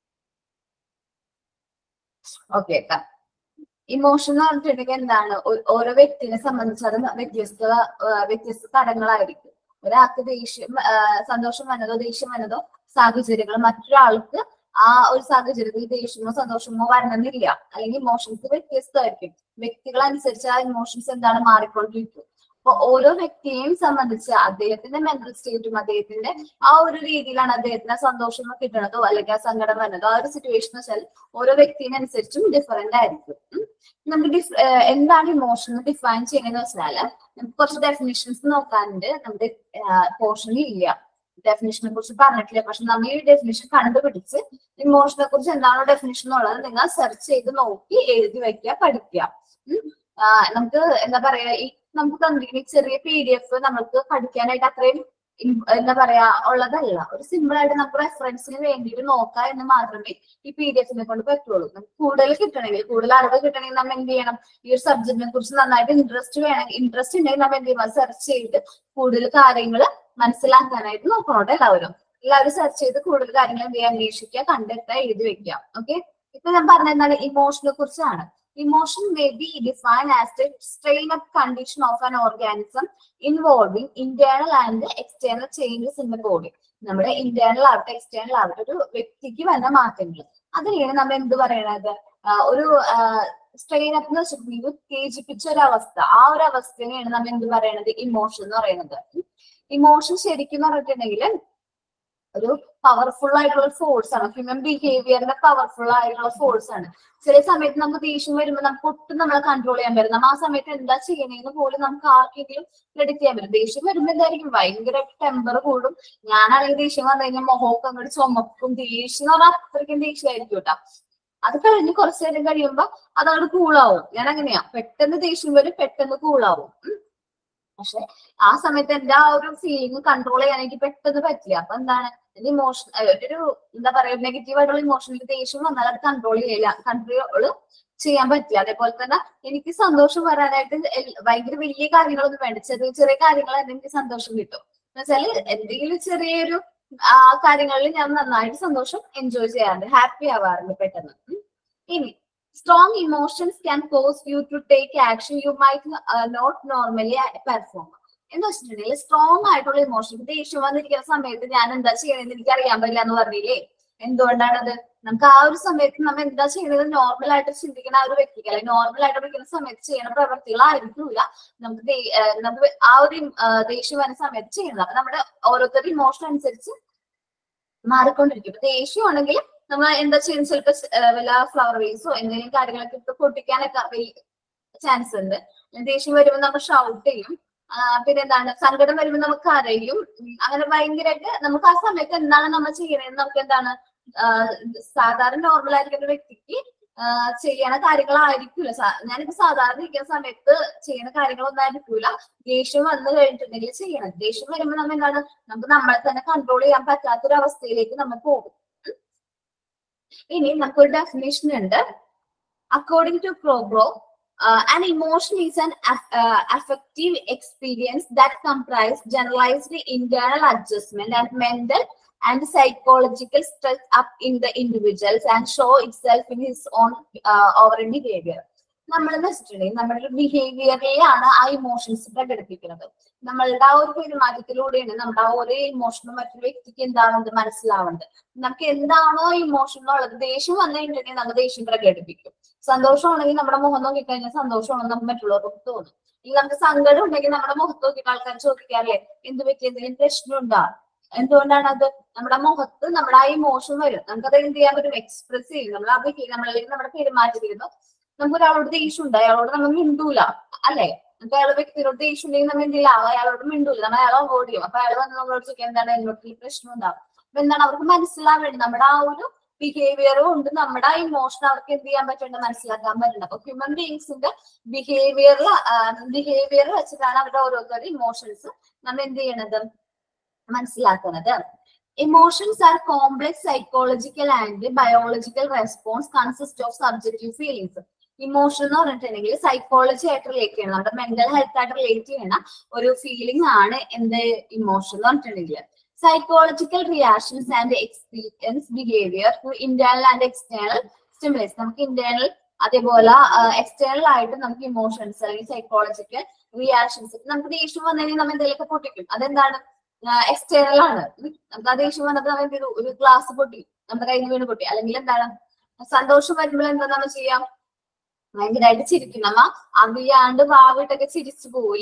ഓക്കെ ഇമോഷൻ എന്ന് പറഞ്ഞിട്ടുണ്ടെങ്കിൽ എന്താണ് ഓ- ഓരോ വ്യക്തിനെ സംബന്ധിച്ച് അത് വ്യത്യസ്ത ആ, വ്യത്യസ്ത തലങ്ങളായിരിക്കും ഒരാൾക്ക് ദേഷ്യം ആ, സന്തോഷം വന്നതോ ദേഷ്യം വന്നതോ സാഹചര്യങ്ങൾ മറ്റൊരാൾക്ക് ആ ഒരു സാഹചര്യത്തിൽ ദേഷ്യമോ സന്തോഷമോ വരണമെന്നില്ല അല്ലെങ്കിൽ ഇമോഷൻസ് വ്യത്യസ്തമായിരിക്കും വ്യക്തികൾ അനുസരിച്ച് ആ ഇമോഷൻസ് എന്താണ് മാറിക്കൊണ്ടിരിക്കും അപ്പൊ ഓരോ വ്യക്തിയെയും സംബന്ധിച്ച് അദ്ദേഹത്തിന്റെ മെന്റൽ സ്റ്റേറ്റും അദ്ദേഹത്തിന്റെ ആ ഒരു രീതിയിലാണ് അദ്ദേഹത്തിന് ആ സന്തോഷം കിട്ടണതോ അല്ലെങ്കിൽ ആ സങ്കടം വരുന്നതോ ആ ഒരു സിറ്റുവേഷൻ വെച്ചാൽ ഓരോ വ്യക്തിനനുസരിച്ചും ഡിഫറെന്റ് ആയിരിക്കും ഉം. നമുക്ക് ഡിഫ് ഏഹ് എന്താണ് ഇമോഷൻ ഡിഫൈൻ ചെയ്യുന്നത് വെച്ചാല് നമുക്ക് കുറച്ച് ഡെഫിനിഷൻസ് നോക്കാനുണ്ട് നമ്മുടെ പോർഷനിൽ ഇല്ല ഡെഫിനിഷനെ കുറിച്ച് പറഞ്ഞിട്ടില്ല പക്ഷെ നമ്മൾ ഈ ഡെഫിനിഷൻ കണ്ടുപിടിച്ച് ഇമോഷനെ കുറിച്ച് എന്താണോ ഡെഫിനിഷൻ എന്നുള്ളത് നിങ്ങൾ സെർച്ച് ചെയ്ത് നോക്കി എഴുതി വെക്കുക പഠിക്കുക ഉം. ആ, നമുക്ക് എന്താ പറയാ ഈ നമുക്ക് തന്നിരിക്കുന്ന ഈ ചെറിയ പി ഡി എഫ് നമുക്ക് പഠിക്കാനായിട്ട് അത്രയും ഇം- എന്താ പറയാ ഉള്ളതല്ല ഒരു സിമ്പിൾ ആയിട്ട് നമുക്ക് റെഫറൻസിന് വേണ്ടിയിട്ട് നോക്കാം എന്ന് മാത്രമേ ഈ പി ഡി എഫിനെ കൊണ്ട് പറ്റുള്ളൂ നമുക്ക് കൂടുതൽ കിട്ടണമെങ്കിൽ കൂടുതൽ അറിവ് കിട്ടണമെങ്കിൽ നമ്മൾ എന്ത് ചെയ്യണം ഈ ഒരു സബ്ജക്റ്റിനെ കുറിച്ച് നന്നായിട്ട് ഇൻട്രസ്റ്റ് വേണം ഇൻട്രസ്റ്റ് ഉണ്ടെങ്കിൽ നമ്മൾ എന്ത് ചെയ്യണം സെർച്ച് ചെയ്ത് കൂടുതൽ കാര്യങ്ങൾ മനസ്സിലാക്കാനായിട്ട് നോക്കണോട്ടെ എല്ലാവരും എല്ലാവരും സെർച്ച് ചെയ്ത് കൂടുതൽ കാര്യങ്ങൾ എന്ത് ചെയ്യുക അന്വേഷിക്കുക കണ്ടെത്തുക എഴുതി വെക്കുക ഓക്കെ ഇപ്പൊ ഞാൻ പറഞ്ഞ എന്താണ് ഇമോഷനെ കുറിച്ചാണ് emotion may be define as a strain up condition of an organism involving internal and external changes in the body നമ്മുടെ ഇന്റേണൽ ആവട്ടെ എക്സ്റ്റേണൽ ആവട്ടെ ഒരു വ്യക്തിക്ക് വന്ന മാറ്റങ്ങൾ അതിനെയാണ് നമ്മൾ എന്ത് പറയണത് ആ, ഒരു സ്ട്രെയിൻ അപ്പ് എന്ന് വെച്ചിട്ടുണ്ടെങ്കിൽ ഉത്തേജിപ്പിച്ച ഒരു അവസ്ഥ ആ ഒരു അവസ്ഥയെയാണ് നമ്മൾ എന്ത് പറയണത് ഇമോഷൻ എന്ന് പറയുന്നത് ഇമോഷൻ ശരിക്കും പറഞ്ഞിട്ടുണ്ടെങ്കിൽ ഒരു പവർഫുൾ ആയിട്ടുള്ള ഫോഴ്സ് ആണ് ഹ്യൂമൻ ബിഹേവിയറിന്റെ പവർഫുൾ ആയിട്ടുള്ള ഫോഴ്സ് ആണ് ചില സമയത്ത് നമുക്ക് ദേഷ്യം വരുമ്പോൾ നമുക്ക് ഒട്ടും നമ്മളെ കൺട്രോൾ ചെയ്യാൻ പറ്റും നമ്മൾ ആ സമയത്ത് എന്താ ചെയ്യണേന്ന് പോലും നമുക്ക് ആർക്കെങ്കിലും ക്രെഡിറ്റ് ചെയ്യാൻ പറ്റും ദേഷ്യം വരുമ്പോൾ എന്തായിരിക്കും ഭയങ്കര ടെമ്പർ കൂടും ഞാനാണെങ്കിൽ ദേഷ്യം വന്നു കഴിഞ്ഞാൽ മുഖമൊക്കെ അങ്ങോട്ട് ചുമക്കും ദേഷ്യം എന്ന് പറഞ്ഞാൽ അത്രയ്ക്കും ദേഷ്യമായിരിക്കും കേട്ടോ അത് കഴിഞ്ഞ് കുറച്ചു നേരം കഴിയുമ്പോ അതങ്ങോട്ട് കൂളാവും ഞാൻ അങ്ങനെയാ പെട്ടെന്ന് ദേഷ്യം വരും പെട്ടെന്ന് കൂളാവും ഉം. പക്ഷെ ആ സമയത്ത് എന്റെ ആ ഒരു ഫീലിംഗ് കൺട്രോൾ ചെയ്യാൻ എനിക്ക് പെട്ടെന്ന് പറ്റില്ല അപ്പൊ എന്താണ് എന്റെ ഇമോഷൻ ഒരു എന്താ പറയാ നെഗറ്റീവ് ആയിട്ടുള്ള ഇമോഷനിൽ ദേഷ്യം വന്നാൽ അത് കൺട്രോൾ ചെയ്യില്ല കൺട്രോൾ ചെയ്യാൻ പറ്റില്ല അതേപോലെ തന്നെ എനിക്ക് സന്തോഷം വരാനായിട്ട് എൽ- ഭയങ്കര വലിയ കാര്യങ്ങളൊന്നും വേണ്ട ചെറിയ ചെറിയ കാര്യങ്ങൾ തന്നെ എനിക്ക് സന്തോഷം കിട്ടും എന്നുവെച്ചാല് എന്തെങ്കിലും ചെറിയൊരു ആ കാര്യങ്ങളിൽ ഞാൻ നന്നായിട്ട് സന്തോഷം എൻജോയ് ചെയ്യാറുണ്ട് ഹാപ്പി ആവാറുണ്ട് പെട്ടെന്ന് ഉം. ഇനി strong emotions can cause you to take action you might not normally perform എന്ന് വെച്ചിട്ടുണ്ടെങ്കിൽ സ്ട്രോങ് ആയിട്ടുള്ള ഇമോഷൻ ദേഷ്യം വന്നിരിക്കുന്ന സമയത്ത് ഞാൻ എന്താ ചെയ്യണമെന്ന് എനിക്ക് അറിയാൻ പറ്റില്ല എന്ന് പറഞ്ഞില്ലേ എന്തുകൊണ്ടാണത് നമുക്ക് ആ ഒരു സമയത്ത് നമ്മൾ എന്താ ചെയ്യുന്നത് നോർമൽ ആയിട്ട് ചിന്തിക്കുന്ന ആ ഒരു വ്യക്തിക്ക് അല്ലെങ്കിൽ നോർമൽ ആയിട്ട് വിളിക്കുന്ന സമയത്ത് ചെയ്യുന്ന പ്രവർത്തികളായിരിക്കില്ല നമുക്ക് ദേ- ആ, നമുക്ക് ആ ഒരു ഇം- ആ, ദേഷ്യം വരുന്ന സമയത്ത് ചെയ്യുന്നത് അപ്പൊ നമ്മുടെ ഓരോരുത്തരുടെ ഇമോഷൻ അനുസരിച്ച് മാറിക്കൊണ്ടിരിക്കും ഇപ്പൊ ദേഷ്യമാണെങ്കിൽ നമ്മൾ എന്താ ചെയ്യുന്നത് ചിലപ്പോ സ്- ആ, വല്ല ഫ്ലവർ വേസോ എന്തെങ്കിലും കാര്യങ്ങളൊക്കെ ഇട്ട് പൊട്ടിക്കാനൊക്കെ വലിയ ചാൻസ് ഉണ്ട് ദേഷ്യം വരുമ്പോൾ നമ്മൾ ഷൗട്ട് ചെയ്യും ആ, പിന്നെ എന്താണ് സങ്കടം വരുമ്പോൾ നമുക്ക് കരയും ഉം, അങ്ങനെ ഭയങ്കരമായിട്ട് നമുക്ക് ആ സമയത്ത് എന്താണ് നമ്മൾ ചെയ്യണതെന്ന് നമുക്ക് എന്താണ് ആ, സാധാരണ നോർമൽ ആയിരിക്കുന്ന ഒരു വ്യക്തിക്ക് ആ, ചെയ്യണ കാര്യങ്ങളായിരിക്കൂല സാ- ഞാനിപ്പോ സാധാരണ ഇരിക്കുന്ന സമയത്ത് ചെയ്യണ കാര്യങ്ങളൊന്നും ആയിരിക്കൂല ദേഷ്യം വന്നു കഴിഞ്ഞിട്ടുണ്ടെങ്കിൽ ചെയ്യണം ദേഷ്യം വരുമ്പോൾ നമ്മൾ എന്താണ് നമുക്ക് നമ്മളെ തന്നെ കൺട്രോൾ ചെയ്യാൻ പറ്റാത്തൊരു അവസ്ഥയിലേക്ക് നമ്മൾ പോകും ഉം. ഇനി നമുക്കൊരു ഡെഫിനേഷൻ ഉണ്ട് അക്കോർഡിംഗ് ടു പ്രോഗ്രോ uh, an emotion is an aff- uh, affective experience that comprise generalized internal adjustment and mental and psychological stress up in the individuals and show itself in his own uh, overall behavior നമ്മൾ എന്ന് വെച്ചിട്ടുണ്ടെങ്കിൽ നമ്മുടെ ഒരു ബിഹേവിയറിലാണ് ആ emotions പ്രകടിപ്പിക്കുന്നത് നമ്മളുടെ ആ ഒരു പെരുമാറ്റത്തിലൂടെയാണ് നമ്മുടെ ആ ഓരോ ഇമോഷനും മറ്റൊരു വ്യക്തിക്ക് എന്താണെന്ന് മനസ്സിലാവുന്നത് നമുക്ക് എന്താണോ ഇമോഷൻ എന്നുള്ളത് ദേഷ്യം വന്നു കഴിഞ്ഞിട്ടുണ്ടെങ്കിൽ നമ്മൾ ദേഷ്യം പ്രകടിപ്പിക്കും സന്തോഷമാണെങ്കിൽ നമ്മുടെ മുഖം നോക്കിക്കഴിഞ്ഞാൽ സന്തോഷമാണെന്ന് നമുക്ക് മറ്റുള്ളവർക്ക് തോന്നും ഇനി നമുക്ക് സങ്കടം ഉണ്ടെങ്കിൽ നമ്മുടെ മുഖത്ത് നോക്കിയിട്ട് ആൾക്കാർ ചോദിക്കാറില്ലേ എന്ത് പറ്റി എന്തെങ്കിലും പ്രശ്നമുണ്ടോ എന്തുകൊണ്ടാണ് അത് നമ്മുടെ മുഖത്ത് നമ്മുടെ ആ ഇമോഷൻ വരും നമുക്കത് എന്ത് ചെയ്യാൻ പറ്റും എക്സ്പ്രസ് ചെയ്യും നമ്മൾ ആ ബിഹേവ് നമ്മളിലേക്ക് നമ്മുടെ പെരുമാറ്റത്തിരുന്നു നമുക്ക് ഒരാളോട് ദേഷ്യം ഉണ്ട് അയാളോട് നമ്മൾ മിണ്ടൂല അല്ലെ നമുക്ക് അയാളെ വ്യക്തിയോട് ദേഷ്യം ഉണ്ടെങ്കിൽ നമ്മൾ എന്ത് ചെയ്യില്ല അയാളോട് മിണ്ടൂല നമ്മൾ അയാളെ അവോയ്ഡ് ചെയ്യും അപ്പൊ അയാൾ വന്ന് നമ്മളോട് ചോദിക്കുക എന്താണ് എന്നോട് ഈ പ്രശ്നം ഉണ്ടാവും അപ്പൊ എന്താണ് അവർക്ക് മനസ്സിലാവേണ്ടത് നമ്മുടെ ആ ഒരു ബിഹേവിയർ കൊണ്ട് നമ്മുടെ ആ ഇമോഷൻ അവർക്ക് എന്ത് ചെയ്യാൻ പറ്റുന്നുണ്ട് മനസ്സിലാക്കാൻ പറ്റുന്നുണ്ട് അപ്പൊ ഹ്യൂമൻ ബീങ്സിന്റെ ബിഹേവിയറിൽ ബിഹേവിയർ വെച്ചിട്ടാണ് അവരുടെ ഓരോരുത്തരുടെ ഇമോഷൻസ് നമ്മൾ എന്ത് ചെയ്യണത് മനസ്സിലാക്കുന്നത് emotions are complex psychological and biological response consist of subjective feelings emotion എന്ന് പറഞ്ഞിട്ടുണ്ടെങ്കിൽ സൈക്കോളജി ആയിട്ട് റിലേറ്റ് ചെയ്യണം നമ്മുടെ മെന്റൽ ഹെൽത്ത് ആയിട്ട് റിലേറ്റ് ചെയ്യണ ഒരു ഫീലിംഗ് ആണ് എന്ത് ഇമോഷൻ എന്ന് പറഞ്ഞിട്ടുണ്ടെങ്കിൽ psychological reactions and experience behaviour to internal and external stimulus നമുക്ക് ഇന്റേണൽ അതേപോലെ എക്സ്റ്റേണൽ ആയിട്ട് നമുക്ക് ഇമോഷൻസ് അല്ലെങ്കിൽ സൈക്കോളജിക്കൽ റിയാക്ഷൻസ് നമുക്ക് ദേഷ്യം വന്നു കഴിഞ്ഞാൽ നമ്മൾ എന്തെങ്കിലുമൊക്കെ പൊട്ടിക്കും അതെന്താണ് എക്സ്റ്റേണൽ ആണ് ഉം. നമുക്ക് ആ ദേഷ്യം വന്നപ്പോൾ നമ്മൾ എന്ത് ചെയ്തു ഒരു ഗ്ലാസ് പൊട്ടി നമ്മുടെ കയ്യിൽ നിന്ന് വീണ് പൊട്ടി അല്ലെങ്കിൽ എന്താണ് സന്തോഷം വരുമ്പോൾ എന്താ നമ്മൾ ചെയ്യാം ഭയങ്കരമായിട്ട് ചിരിക്കും നമ്മ അറിയാണ്ട് വാവിട്ടൊക്കെ ചിരിച്ചു പോവില്ലേ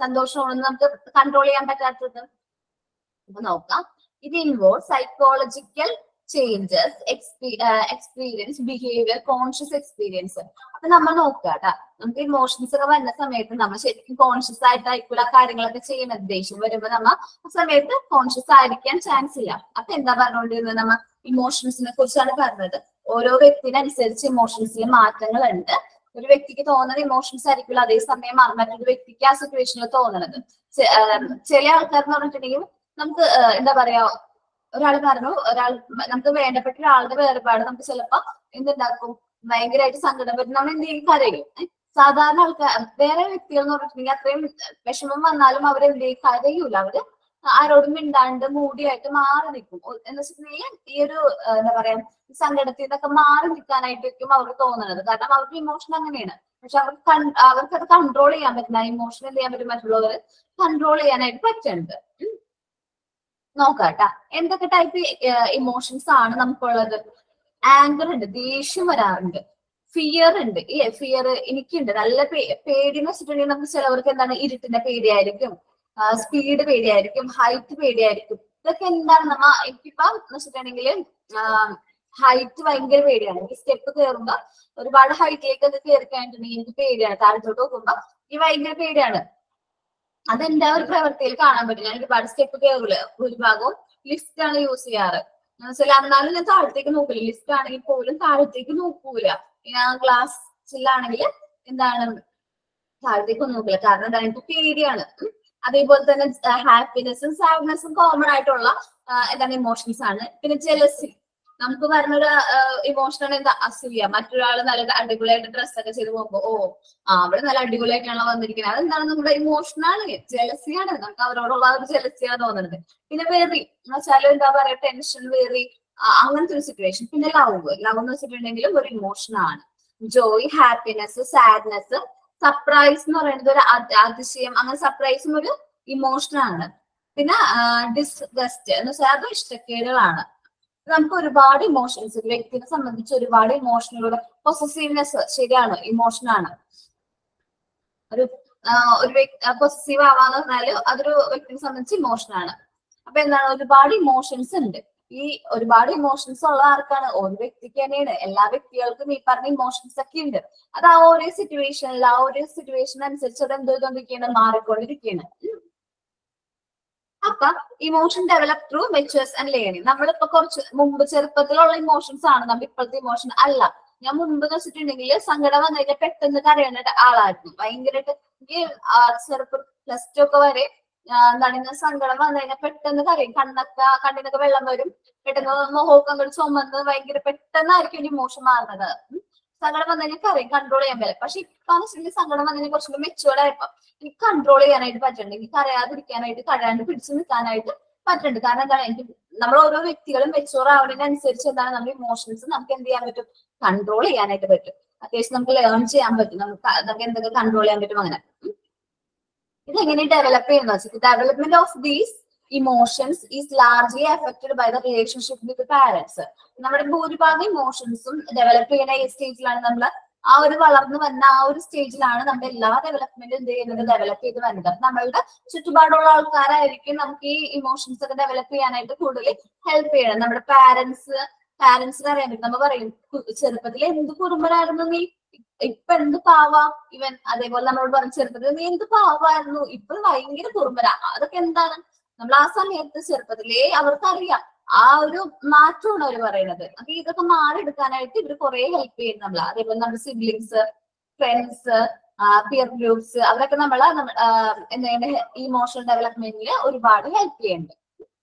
സന്തോഷമാണെന്ന് നമുക്ക് കൺട്രോൾ ചെയ്യാൻ പറ്റാത്തത് അപ്പൊ നോക്കാം ഇത് involve psychological changes experience behaviour conscious experience അപ്പൊ നമ്മൾ നോക്കുക കേട്ടാ നമുക്ക് ഇമോഷൻസ് ഒക്കെ വരുന്ന സമയത്ത് നമ്മൾ ശരിക്കും കോൺഷ്യസ് ആയിട്ടായിരിക്കും ആ കാര്യങ്ങളൊക്കെ ചെയ്യുന്നത് ദേഷ്യം വരുമ്പോ നമ്മ ആ സമയത്ത് കോൺഷ്യസ് ആയിരിക്കാൻ ചാൻസ് ഇല്ല അപ്പൊ എന്താ പറഞ്ഞുകൊണ്ടിരുന്നത് നമ്മ ഇമോഷൻസിനെ കുറിച്ചാണ് പറഞ്ഞത് ഓരോ വ്യക്തിനനുസരിച്ച് ഇമോഷൻസിൽ മാറ്റങ്ങൾ ഉണ്ട് ഒരു വ്യക്തിക്ക് തോന്നുന്ന ഇമോഷൻസ് ആയിരിക്കില്ല അതേസമയം മ- മറ്റൊരു വ്യക്തിക്ക് ആ സിറ്റുവേഷനിൽ തോന്നുന്നത് ചെ- ആം, ചില ആൾക്കാർ എന്ന് പറഞ്ഞിട്ടുണ്ടെങ്കിൽ നമുക്ക് ആ, എന്താ പറയാ ഒരാൾ പറഞ്ഞു ഒരാൾ നമുക്ക് വേണ്ടപ്പെട്ട ഒരാളുടെ വേർപാട് നമുക്ക് ചിലപ്പോ എന്തുണ്ടാക്കും ഭയങ്കരമായിട്ട് സങ്കടം വരും നമ്മൾ എന്ത് ചെയ്യും കരയും ഏ? സാധാരണ ആൾക്കാർ വേറെ വ്യക്തികൾ എന്ന് പറഞ്ഞിട്ടുണ്ടെങ്കിൽ അത്രയും വിഷമം വന്നാലും അവരെന്ത് ചെയ്യും കരയൂല അവര് ആരോടും മിണ്ടാണ്ട് മൂടിയായിട്ട് മാറി നിൽക്കും ഒ- എന്ന് വെച്ചിട്ടുണ്ടെങ്കിൽ ഈ ഒരു ആ, എന്താ പറയാ ഈ സങ്കടത്തിൽ നിന്നൊക്കെ മാറി നിൽക്കാനായിട്ടൊക്കെ അവർക്ക് തോന്നുന്നത് കാരണം അവർക്ക് ഇമോഷൻ അങ്ങനെയാണ് പക്ഷെ അവർക്ക് കൺ- അവർക്ക് അത് കൺട്രോൾ ചെയ്യാൻ പറ്റില്ല ഇമോഷൻ എന്ത് ചെയ്യാൻ പറ്റും മറ്റുള്ളവർ കൺട്രോൾ ചെയ്യാനായിട്ട് പറ്റുന്നുണ്ട് ഉം. നോക്കാട്ടാ എന്തൊക്കെ ടൈപ്പ് ഇമോഷൻസ് ആണ് നമുക്കുള്ളത് ആങ്കർ ഉണ്ട് ദേഷ്യം വരാറുണ്ട് ഫിയർ ഉണ്ട് ഈ ഫിയർ എനിക്കുണ്ട് നല്ല പേ- പേടി എന്ന് വെച്ചിട്ടുണ്ടെങ്കിൽ നമുക്ക് ചിലവർക്ക് എന്താണ് ഇരുട്ടിന്റെ പേടിയായിരിക്കും സ്പീഡ് പേടിയായിരിക്കും ഹൈറ്റ് പേടിയായിരിക്കും ഇതൊക്കെ എന്താണ് നമ്മ എനിക്കിപ്പം എന്ന് വെച്ചിട്ടുണ്ടെങ്കിൽ ഹൈറ്റ് ഭയങ്കര പേടിയാണ് എനിക്ക് സ്റ്റെപ്പ് കയറുമ്പോ ഒരുപാട് ഹൈറ്റിലേക്ക് ഒക്കെ കയറി കഴിഞ്ഞിട്ടുണ്ടെങ്കിൽ എനിക്ക് പേടിയാണ് താഴത്തോട്ട് നോക്കുമ്പോ ഈ ഭയങ്കര പേടിയാണ് അതെന്റെ ഒരു പ്രവൃത്തിയിൽ കാണാൻ പറ്റും ഞാൻ ഒരുപാട് സ്റ്റെപ്പ് കയറൂല ഭൂരിഭാഗവും ലിഫ്റ്റ് ആണ് യൂസ് ചെയ്യാറ് എന്ന് വെച്ചാൽ എന്നാലും ഞാൻ താഴത്തേക്ക് നോക്കില്ല ലിഫ്റ്റ് ആണെങ്കിൽ പോലും താഴത്തേക്ക് നോക്കൂല ഞാൻ ക്ലാസ്സിലാണെങ്കിൽ എന്താണ് താഴത്തേക്ക് ഒന്നും നോക്കില്ല കാരണം എന്താണ് എനിക്ക് പേടിയാണ് ഉം. അതേപോലെ തന്നെ ഹാപ്പിനെസ്സും സാഡ്നെസ്സും കോമൺ ആയിട്ടുള്ള ആ, എന്താണ് ഇമോഷൻസ് ആണ് പിന്നെ ജലസി നമുക്ക് പറഞ്ഞൊരു ഇമോഷനാണ് എന്താ അസൂയ മറ്റൊരാൾ നല്ല അടിപൊളിയായിട്ട് ഡ്രസ് ഒക്കെ ചെയ്ത് പോകുമ്പോ ഓ ആ അവള് നല്ല അടിപൊളിയായിട്ടാണല്ലോ വന്നിരിക്കുന്നത് അതെന്താണ് നമ്മുടെ ഇമോഷനാണ് ജലസിയാണ് നമുക്ക് അവരോടുള്ള ആ ഒരു ജലസിയാണ് തോന്നുന്നത് പിന്നെ വെറി എന്ന് വെച്ചാൽ എന്താ പറയാ ടെൻഷൻ വെറി അങ്ങനത്തെ ഒരു സിറ്റുവേഷൻ പിന്നെ ലവ് ലവ് എന്ന് വെച്ചിട്ടുണ്ടെങ്കിലും ഒരു ഇമോഷൻ ആണ് ജോയ് ഹാപ്പിനെസ് സാഡ്നെസ് സർപ്രൈസ് എന്ന് പറയുന്നത് ഒരു അത്- അതിശയം അങ്ങനെ സർപ്രൈസും ഒരു ഇമോഷൻ ആണ് പിന്നെ ഡിസ്ഗസ്റ്റ് എന്ന് വെച്ചാൽ അത് ഇഷ്ടക്കേടുകളാണ് നമുക്ക് ഒരുപാട് ഇമോഷൻസ് ഒരു വ്യക്തിനെ സംബന്ധിച്ച് ഒരുപാട് ഇമോഷനുകളുടെ പൊസസീവ്നെസ് ശരിയാണ് ഇമോഷൻ ആണ് ഒരു ആ, ഒരു വ്യക്തി പൊസസീവ് ആവാന്ന് പറഞ്ഞാല് അതൊരു വ്യക്തിനെ സംബന്ധിച്ച് ഇമോഷൻ ആണ് അപ്പൊ എന്താണ് ഒരുപാട് ഇമോഷൻസ് ഉണ്ട് ഈ ഒരുപാട് ഇമോഷൻസ് ഉള്ള ആർക്കാണ് ഒരു വ്യക്തിക്ക് തന്നെയാണ് എല്ലാ വ്യക്തികൾക്കും ഈ പറഞ്ഞ ഇമോഷൻസ് ഒക്കെ ഉണ്ട് അത് ആ ഓരോ സിറ്റുവേഷനിൽ ആ ഒരു സിറ്റുവേഷൻ അനുസരിച്ച് അത് എന്തോ ചെയ്തുകൊണ്ടിരിക്കുകയാണ് മാറിക്കൊണ്ടിരിക്കുകയാണ് അപ്പൊ emotion develop through matures and learning നമ്മളിപ്പോ കുറച്ച് മുമ്പ് ചെറുപ്പത്തിലുള്ള ഇമോഷൻസ് ആണ് നമ്മൾ ഇപ്പോഴത്തെ ഇമോഷൻ അല്ല ഞാൻ മുമ്പ് എന്ന് വെച്ചിട്ടുണ്ടെങ്കിൽ സങ്കടം വന്നു കഴിഞ്ഞാൽ പെട്ടെന്ന് കരയുന്ന ആളായിരുന്നു ഭയങ്കരമായിട്ട് എനിക്ക് ആ ചെറുപ്പം പ്ലസ് ടു ഒക്കെ വരെ ആ, എന്താണ് ഇങ്ങനെ സങ്കടം വന്നു കഴിഞ്ഞാൽ പെട്ടെന്ന് കരയും കണ്ണൊക്കെ കണ്ണിനൊക്കെ വെള്ളം വരും പെട്ടെന്ന് മുഖമൊക്കെ അങ്ങോട്ട് ചുമന്ന് ഭയങ്കര പെട്ടെന്നായിരിക്കും ഒരു ഇമോഷൻ മാറുന്നത് ഉം. സങ്കടം വന്നു കഴിഞ്ഞാൽ കരയും കൺട്രോൾ ചെയ്യാൻ പറ്റില്ല പക്ഷെ ഇപ്പൊ വെച്ചിട്ടുണ്ടെങ്കിൽ സങ്കടം വന്നു കഴിഞ്ഞാൽ കുറച്ചുകൂടി മെച്ചുവേർഡ് ആയപ്പോ എനിക്ക് കൺട്രോൾ ചെയ്യാനായിട്ട് പറ്റുന്നുണ്ട് എനിക്ക് കരയാതിരിക്കാനായിട്ട് കരയാണ്ട് പിടിച്ചു നിൽക്കാനായിട്ട് പറ്റുന്നുണ്ട് കാരണം എന്താണ് എനിക്ക് നമ്മൾ ഓരോ വ്യക്തികളും മെച്ചുവർ ആവുന്നതിനനുസരിച്ച് എന്താണ് നമ്മുടെ ഇമോഷൻസ് നമുക്ക് എന്ത് ചെയ്യാൻ പറ്റും കൺട്രോൾ ചെയ്യാനായിട്ട് പറ്റും അത്യാവശ്യം നമുക്ക് ലേൺ ചെയ്യാൻ പറ്റും നമുക്ക് ക- നമുക്ക് എന്തൊക്കെ കൺട്രോൾ ചെയ്യാൻ പറ്റും അങ്ങനെ ഉം. ഇതെങ്ങനെ ഡെവലപ്പ് ചെയ്യുന്ന വെച്ചാൽ development of these emotions is largely affected by the relationship with parents നമ്മുടെ ഭൂരിഭാഗം ഇമോഷൻസും ഡെവലപ്പ് ചെയ്യുന്ന ഈ സ്റ്റേജിലാണ് നമ്മൾ ആ ഒരു വളർന്നു വന്ന ആ ഒരു സ്റ്റേജിലാണ് നമ്മുടെ എല്ലാ ഡെവലപ്മെന്റും എന്ത് ചെയ്യുന്നത് ഡെവലപ്പ് ചെയ്ത് വരുന്നത് അപ്പൊ നമ്മളുടെ ചുറ്റുപാടുള്ള ആൾക്കാരായിരിക്കും നമുക്ക് ഈ ഇമോഷൻസ് ഒക്കെ ഡെവലപ്പ് ചെയ്യാനായിട്ട് കൂടുതൽ ഹെൽപ്പ് ചെയ്യണം നമ്മുടെ പാരന്റ്സ് പാരന്റ്സിന് അറിയാൻ പറ്റും നമ്മൾ പറയും കു- ചെറുപ്പത്തിൽ എന്ത് കുറുമ്പനായിരുന്നു നീ ഇപ്പൊ എന്ത് പാവാ ഇവൻ അതേപോലെ നമ്മളോട് പറഞ്ഞ ചെറുപ്പത്തിൽ നീ എന്ത് പാവായിരുന്നു ഇപ്പൊ ഭയങ്കര കുറുമ്പനാ അതൊക്കെ എന്താണ് നമ്മൾ ആ സമയത്ത് ചെറുപ്പത്തിലേ അവർക്കറിയാം ആ ഒരു മാറ്റമാണ് അവർ പറയുന്നത് അപ്പൊ ഇതൊക്കെ മാറിയെടുക്കാനായിട്ട് ഇവർ കുറെ ഹെൽപ്പ് ചെയ്യും നമ്മളെ അതേപോലെ നമ്മുടെ സിബ്ലിങ്സ് ഫ്രണ്ട്സ് പിയർ ഗ്രൂപ്പ്സ് അവരൊക്കെ നമ്മളെ നമ്മ- ആ, എന്താണ് ഇമോഷണൽ ഡെവലപ്മെന്റിൽ ഒരുപാട് ഹെൽപ്പ് ചെയ്യുന്നുണ്ട്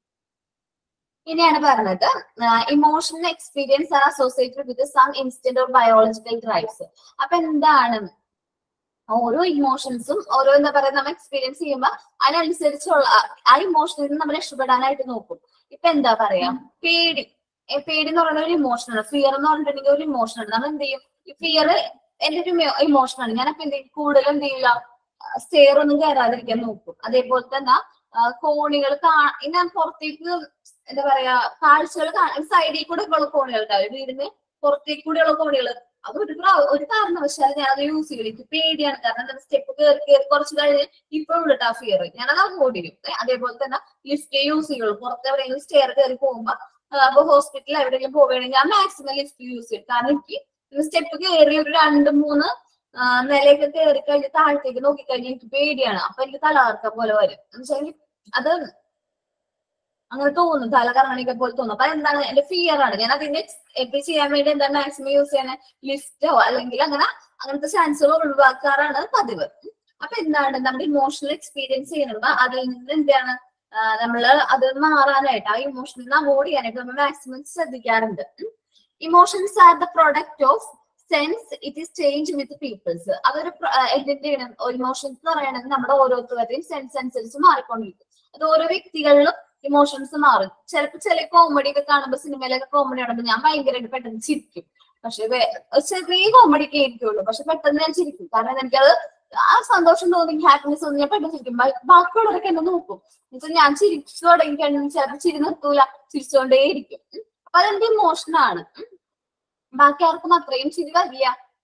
ഇനിയാണ് പറഞ്ഞത് emotional experience are associated with some instant of biological drives അപ്പൊ എന്താണ് ഓരോ ഇമോഷൻസും ഓരോ എന്താ പറയുക നമ്മൾ എക്സ്പീരിയൻസ് ചെയ്യുമ്പോൾ അതിനനുസരിച്ചുള്ള ആ ഇമോഷനിൽ നിന്ന് നമ്മൾ രക്ഷപ്പെടാനായിട്ട് നോക്കും ഇപ്പൊ എന്താ പറയാ പേടി ഏ, പേടി എന്ന് പറയുന്ന ഒരു ഇമോഷനാണ് ഫിയർ എന്ന് പറഞ്ഞിട്ടുണ്ടെങ്കിൽ ഒരു ഇമോഷനാണ് നമ്മൾ എന്ത് ചെയ്യും ഈ ഫിയർ എന്റെ ഒരു ഇമോഷനാണ് ഞാനപ്പോ എന്ത് ചെയ്യും കൂടുതലും എന്ത് ചെയ്യില്ല സ്റ്റെയർ ഒന്നും കയറാതിരിക്കാൻ നോക്കും അതേപോലെ തന്നെ കോണികൾ കാ ഞാൻ പുറത്തേക്ക് എന്താ പറയാ കാഴ്ചകൾ സൈഡിൽ കൂടെ ഉള്ള കോണികൾ ഉണ്ടാവും വീടിന് പുറത്തേക്ക് കൂടെയുള്ള കോണികൾ അത് ഒരു പ്രാ- ഒരു കാരണവശാലും ഞാൻ അത് യൂസ് ചെയ്യില്ല എനിക്ക് പേടിയാണ് കാരണം സ്റ്റെപ്പ് കയറി കയറി കുറച്ച് കഴിഞ്ഞ് ഇപ്പോഴും ഉണ്ട് ആ ഫിയർ ഞാനത് അവോയ്ഡ് ചെയ്യും ഏ, അതേപോലെ തന്നെ ലിഫ്റ്റ് യൂസ് ചെയ്യുള്ളൂ പുറത്ത് എവിടെയെങ്കിലും സ്റ്റെയർ കയറി പോകുമ്പോ അപ്പൊ ഹോസ്പിറ്റലിൽ എവിടെയെങ്കിലും പോവുകയാണെങ്കിൽ ഞാൻ മാക്സിമം ലിഫ്റ്റ് യൂസ് ചെയ്യും കാരണം എനിക്ക് സ്റ്റെപ്പ് കയറി ഒരു രണ്ട് മൂന്ന് ആ, നിലയൊക്കെ കയറി കഴിഞ്ഞ് താഴത്തേക്ക് നോക്കിക്കഴിഞ്ഞാൽ എനിക്ക് പേടിയാണ് അപ്പൊ എനിക്ക് തലകർക്കം പോലെ വരും എന്ന് വെച്ചാൽ അത് അങ്ങനെ തോന്നും തല കറങ്ങണിക്കെ പോലെ തോന്നും അപ്പൊ എന്താണ് എന്റെ ഫിയർ ആണ് ഞാൻ അതിന്റെ എപ്പി ചെയ്യാൻ വേണ്ടി എന്താണ് മാക്സിമം യൂസ് ചെയ്യണ ലിഫ്റ്റോ അല്ലെങ്കിൽ അങ്ങനെ അങ്ങനത്തെ ചാൻസുകൾ ഒഴിവാക്കാറാണ് പതിവ് അപ്പൊ എന്താണ് നമ്മുടെ ഇമോഷണൽ എക്സ്പീരിയൻസ് ചെയ്യുന്നത് അതിൽ നിന്ന് എന്താണ് ആ, നമ്മള് അത് മാറാനായിട്ട് ആ ഇമോഷനിൽ അവോയ്ഡ് ചെയ്യാനായിട്ട് നമ്മൾ മാക്സിമം ശ്രദ്ധിക്കാറുണ്ട് emotions are the product of sense it is change with peoples അതൊരു പ്ര- ആ, എന്തിന്റെ ഇമോഷൻസ് എന്ന് പറയുന്നത് നമ്മുടെ ഓരോരുത്തരുടെയും സെൻസ് അനുസരിച്ച് മാറിക്കൊണ്ടിരിക്കും അത് ഓരോ വ്യക്തികളിലും ഇമോഷൻസ് മാറും ചിലപ്പോ ചില കോമഡി ഒക്കെ കാണുമ്പോൾ സിനിമയിലൊക്കെ കോമഡി കാണുമ്പോൾ ഞാൻ ഭയങ്കരമായിട്ട് പെട്ടെന്ന് ചിരിക്കും പക്ഷെ വേ- ഒരു ചെറിയ കോമഡി ഒക്കെ ആയിരിക്കുള്ളൂ പക്ഷെ പെട്ടെന്ന് ഞാൻ ചിരിക്കും കാരണം എനിക്കത് ആ സന്തോഷം തോന്നി ഹാപ്പിനെസ് തോന്നി ഞാൻ പെട്ടെന്ന് ചിരിക്കും ബാ- ബാക്കിയുള്ളവരൊക്കെ എന്നെ നോക്കും എന്നുവെച്ചാൽ ഞാൻ ചിരിച്ചു തുടങ്ങി കഴിഞ്ഞാൽ ചിലപ്പോൾ ചിരി നിർത്തൂല ചിരിച്ചുകൊണ്ടേയിരിക്കും ഉം. അപ്പൊ അതെന്റെ ഇമോഷനാണ് ബാക്കി ആർക്കും അത്രയും ചിരി വരില്ല